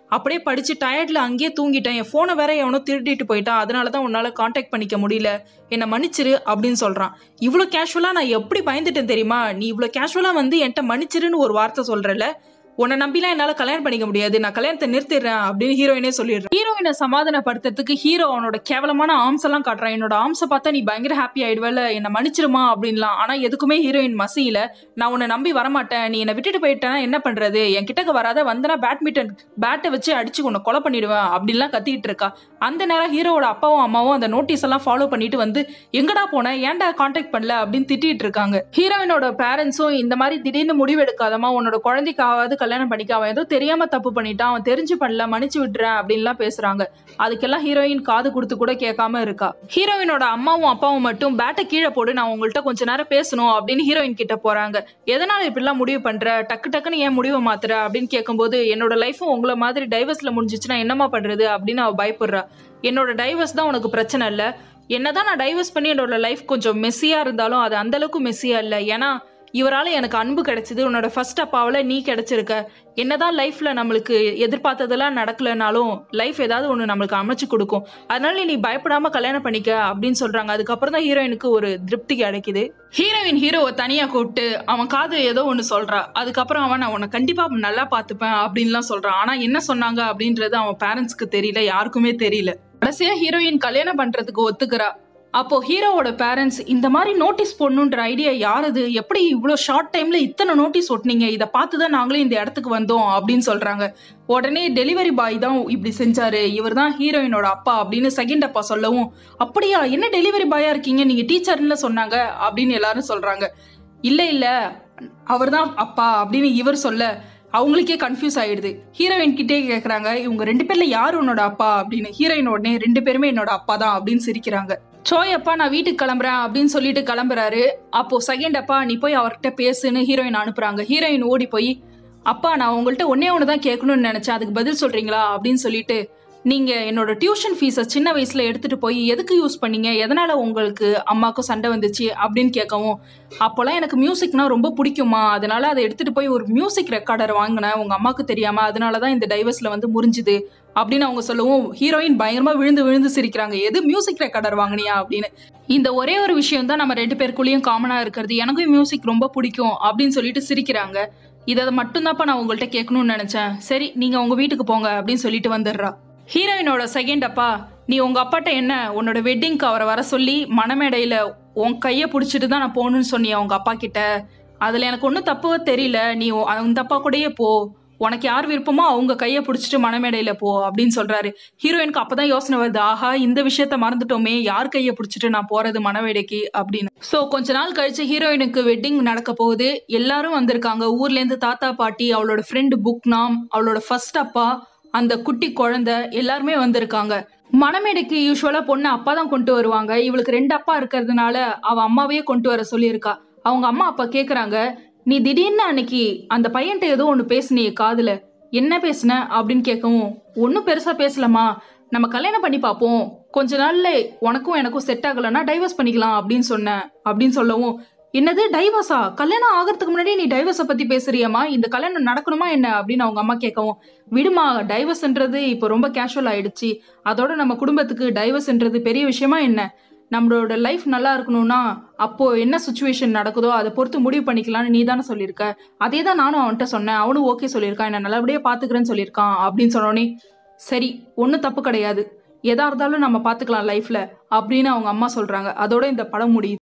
அப்படியே படிச்சு டயர்ட்ல அங்கேயே தூங்கிட்டேன் என் ஃபோனை வேற எவனோ திருடிட்டு போயிட்டான் அதனால தான் உன்னால காண்டாக்ட் பண்ணிக்க முடியல என்னை மன்னிச்சிரு அப்படின்னு சொல்றான் இவ்வளோ கேஷுவலா நான் எப்படி பயந்துட்டேன் தெரியுமா நீ இவ்வளோ கேஷுவலா வந்து என்கிட்ட மன்னிச்சிருன்னு ஒரு வார்த்தை சொல்றல உன்னை நம்பிலாம் என்னால கல்யாணம் பண்ணிக்க முடியாது நான் கல்யாணத்தை நிறுத்திடுறேன் அப்படின்னு ஹீரோயினே சொல்லிடுறேன் ஹீரோயினை சமாதானப்படுத்துறதுக்கு ஹீரோ அவனோட கேவலமான ஆர்ம்ஸ் எல்லாம் காட்டுறான் என்னோட ஆர்ம்ஸை பார்த்தா நீ பயங்கர ஹாப்பி ஆயிடுவல என்னை மன்னிச்சிருமா அப்படின்லாம் ஆனா எதுக்குமே ஹீரோயின் மசியில நான் உன்னை நம்பி வரமாட்டேன் நீ என்னை விட்டுட்டு போயிட்டேன்னா என்ன பண்றது என் கிட்டக்க வராத வந்தனா பேட்மிண்டன் பேட்டை வச்சு அடிச்சு உன்னை கொலை பண்ணிடுவேன் அப்படின்லாம் கத்திட்டு இருக்கா அந்த நேரம் ஹீரோவோட அப்பாவும் அம்மாவும் அந்த நோட்டீஸ் எல்லாம் ஃபாலோ பண்ணிட்டு வந்து எங்கடா போன ஏன்டா காண்டாக்ட் பண்ணல அப்படின்னு திட்டிட்டு இருக்காங்க ஹீரோயினோட பேரண்ட்ஸும் இந்த மாதிரி திடீர்னு முடிவு எடுக்காதமா உன்னோட குழந்தைக்காவது கல்யாணம் பண்ணிக்க அவன் ஏதோ தெரியாம தப்பு பண்ணிட்டான் அவன் தெரிஞ்சு பண்ணல மன்னிச்சு விட்டுறேன் அப்படின்லாம் பேசுறாங்க அதுக்கெல்லாம் ஹீரோயின் காது கொடுத்து கூட கேட்காம இருக்கா ஹீரோயினோட அம்மாவும் அப்பாவும் மட்டும் பேட்டை கீழே போடு நான் உங்கள்கிட்ட கொஞ்ச நேரம் பேசணும் அப்படின்னு ஹீரோயின் கிட்ட போறாங்க எதனால இப்படிலாம் முடிவு பண்ற டக்கு டக்குன்னு ஏன் முடிவை மாத்துற அப்படின்னு கேட்கும்போது என்னோட லைஃபும் உங்களை மாதிரி டைவர்ஸ்ல முடிஞ்சிச்சுன்னா என்னமா பண்றது அப்படின்னு அவ பயப்படுறா என்னோட டைவர்ஸ் தான் உனக்கு பிரச்சனை இல்லை என்னதான் நான் டைவர்ஸ் பண்ணி என்னோட லைஃப் கொஞ்சம் மெஸ்ஸியா இருந்தாலும் அது அந்த அளவுக்கு மெஸ்ஸியா இல்லை ஏன்னா இவரால் எனக்கு அன்பு கிடைச்சது உன்னோட ஃபர்ஸ்ட் அப்பாவில் நீ கிடைச்சிருக்க என்னதான் லைஃப்ல நம்மளுக்கு எதிர்பார்த்ததெல்லாம் நடக்கலைனாலும் லைஃப் ஏதாவது ஒன்று நம்மளுக்கு அமைச்சு கொடுக்கும் அதனால நீ பயப்படாம கல்யாணம் பண்ணிக்க அப்படின்னு சொல்றாங்க அதுக்கப்புறம் தான் ஹீரோயினுக்கு ஒரு திருப்தி கிடைக்குது ஹீரோயின் ஹீரோவை தனியா கூப்பிட்டு அவன் காது ஏதோ ஒன்று சொல்றா அதுக்கப்புறம் அவன் நான் உன்னை கண்டிப்பா நல்லா பார்த்துப்பேன் அப்படின்லாம் சொல்றான் ஆனா என்ன சொன்னாங்க அப்படின்றது அவன் பேரண்ட்ஸ்க்கு தெரியல யாருக்குமே தெரியல கடைசியா ஹீரோயின் கல்யாணம் பண்றதுக்கு ஒத்துக்கிறா அப்போ ஹீரோவோட பேரண்ட்ஸ் இந்த மாதிரி நோட்டீஸ் போடணுன்ற ஐடியா யாரது எப்படி இவ்வளோ ஷார்ட் டைம்ல இத்தனை நோட்டீஸ் ஒட்டினீங்க இதை பார்த்து தான் நாங்களும் இந்த இடத்துக்கு வந்தோம் அப்படின்னு சொல்றாங்க உடனே டெலிவரி பாய் தான் இப்படி செஞ்சாரு இவர் தான் ஹீரோயினோட அப்பா அப்படின்னு செகண்ட் அப்பா சொல்லவும் அப்படியா என்ன டெலிவரி பாயா இருக்கீங்க நீங்க டீச்சர்ல சொன்னாங்க அப்படின்னு எல்லாரும் சொல்றாங்க இல்ல இல்ல அவர் தான் அப்பா அப்படின்னு இவர் சொல்ல அவங்களுக்கே கன்ஃபியூஸ் ஆயிடுது ஹீரோயின் கிட்டே கேக்குறாங்க இவங்க ரெண்டு பேர்ல யார் உன்னோட அப்பா அப்படின்னு ஹீரோயின் உடனே ரெண்டு பேருமே என்னோட அப்பா தான் அப்படின்னு சிரிக்கிறாங்க சோய் அப்பா நான் வீட்டுக்கு கிளம்புறேன் அப்படின்னு சொல்லிட்டு கிளம்புறாரு அப்போ செகண்ட் அப்பா நீ போய் அவர்கிட்ட பேசுன்னு ஹீரோயின் அனுப்புறாங்க ஹீரோயின் ஓடி போய் அப்பா நான் உங்கள்கிட்ட ஒன்னே ஒன்று தான் கேட்கணும்னு நினைச்சேன் அதுக்கு பதில் சொல்றீங்களா அப்படின்னு சொல்லிட்டு நீங்க என்னோட டியூஷன் ஃபீஸை சின்ன வயசுல எடுத்துட்டு போய் எதுக்கு யூஸ் பண்ணீங்க எதனால உங்களுக்கு அம்மாக்கும் சண்டை வந்துச்சு அப்படின்னு கேட்கவும் அப்போல்லாம் எனக்கு மியூசிக்னா ரொம்ப பிடிக்குமா அதனால அதை எடுத்துட்டு போய் ஒரு மியூசிக் ரெக்கார்டர் வாங்கினேன் உங்க அம்மாவுக்கு தெரியாம அதனால தான் இந்த டைவர்ஸ்ல வந்து முறிஞ்சுது அப்படின்னு அவங்க சொல்லவும் ஹீரோயின் பயங்கரமா விழுந்து விழுந்து சிரிக்கிறாங்க எது மியூசிக் ரெக்கார்டர் வாங்கினியா அப்படின்னு இந்த ஒரே ஒரு விஷயம் தான் நம்ம ரெண்டு பேருக்குள்ளேயும் காமனா இருக்கிறது எனக்கும் மியூசிக் ரொம்ப பிடிக்கும் அப்படின்னு சொல்லிட்டு சிரிக்கிறாங்க இதை மட்டும்தான்ப்பா நான் உங்கள்கிட்ட கேட்கணும்னு நினைச்சேன் சரி நீங்க உங்க வீட்டுக்கு போங்க அப்படின்னு சொல்லிட்டு வந்துடுறா ஹீரோயினோட செகண்ட் அப்பா நீ உங்க அப்பாட்ட என்ன உன்னோட வெட்டிங்க்கு அவரை வர சொல்லி மணமேடையில உன் கையை பிடிச்சிட்டு தான் நான் போகணும்னு சொன்னியா உங்க அப்பா கிட்ட அதுல எனக்கு ஒன்றும் தப்பு தெரியல நீ உ- அந்த அப்பா கூடயே போ உனக்கு யார் விருப்பமோ அவங்க கையை பிடிச்சிட்டு மணமேடையில போ அப்படின்னு சொல்றாரு ஹீரோயினுக்கு அப்பதான் யோசனை வருது ஆஹா இந்த விஷயத்த மறந்துட்டோமே யார் கையை பிடிச்சிட்டு நான் போறது மணமேடைக்கு அப்படின்னு ஸோ கொஞ்ச நாள் கழிச்சு ஹீரோயினுக்கு வெட்டிங் நடக்க போகுது எல்லாரும் வந்திருக்காங்க ஊர்ல இருந்து தாத்தா பாட்டி அவளோட ஃப்ரெண்டு புக்னாம் அவளோட ஃபர்ஸ்ட் அப்பா அந்த குட்டி குழந்தை எல்லாருமே வந்திருக்காங்க மணமேடைக்கு யூஸ்வலா பொண்ணு அப்பா தான் கொண்டு வருவாங்க இவளுக்கு ரெண்டு அப்பா இருக்கிறதுனால அவ அம்மாவையே கொண்டு வர சொல்லியிருக்கா அவங்க அம்மா அப்பா கேக்குறாங்க நீ திடீர்னு அன்னைக்கு அந்த பையன்ட்ட ஏதோ ஒன்று பேசுனியே காதுல என்ன பேசுன அப்படின்னு கேட்கவும் ஒன்றும் பெருசா பேசலமா நம்ம கல்யாணம் பண்ணி பார்ப்போம் கொஞ்ச நாள்ல உனக்கும் எனக்கும் செட் ஆகலைன்னா டைவர்ஸ் பண்ணிக்கலாம் அப்படின்னு சொன்னேன் அப்படின்னு சொல்லவும் என்னது டைவர்ஸா கல்யாணம் ஆகிறதுக்கு முன்னாடி நீ டைவர்ஸை பத்தி பேசுறியம்மா இந்த கல்யாணம் நடக்கணுமா என்ன அப்படின்னு அவங்க அம்மா கேட்கவும் விடுமா டைவர்ஸ்ன்றது இப்போ ரொம்ப கேஷுவல் ஆயிடுச்சு அதோட நம்ம குடும்பத்துக்கு டைவர்ஸ்ன்றது பெரிய விஷயமா என்ன நம்மளோட லைஃப் நல்லா இருக்கணும்னா அப்போ என்ன சுச்சுவேஷன் நடக்குதோ அதை பொறுத்து முடிவு பண்ணிக்கலாம்னு நீ தானே சொல்லியிருக்க அதே தான் நானும் அவன்கிட்ட சொன்னேன் அவனும் ஓகே சொல்லியிருக்கான் என்ன நல்லபடியாக பார்த்துக்கிறேன்னு சொல்லியிருக்கான் அப்படின்னு சொன்னோடனே சரி ஒன்றும் தப்பு கிடையாது எதா இருந்தாலும் நம்ம பார்த்துக்கலாம் லைஃப்ல அப்படின்னு அவங்க அம்மா சொல்றாங்க அதோட இந்த படம் முடியுது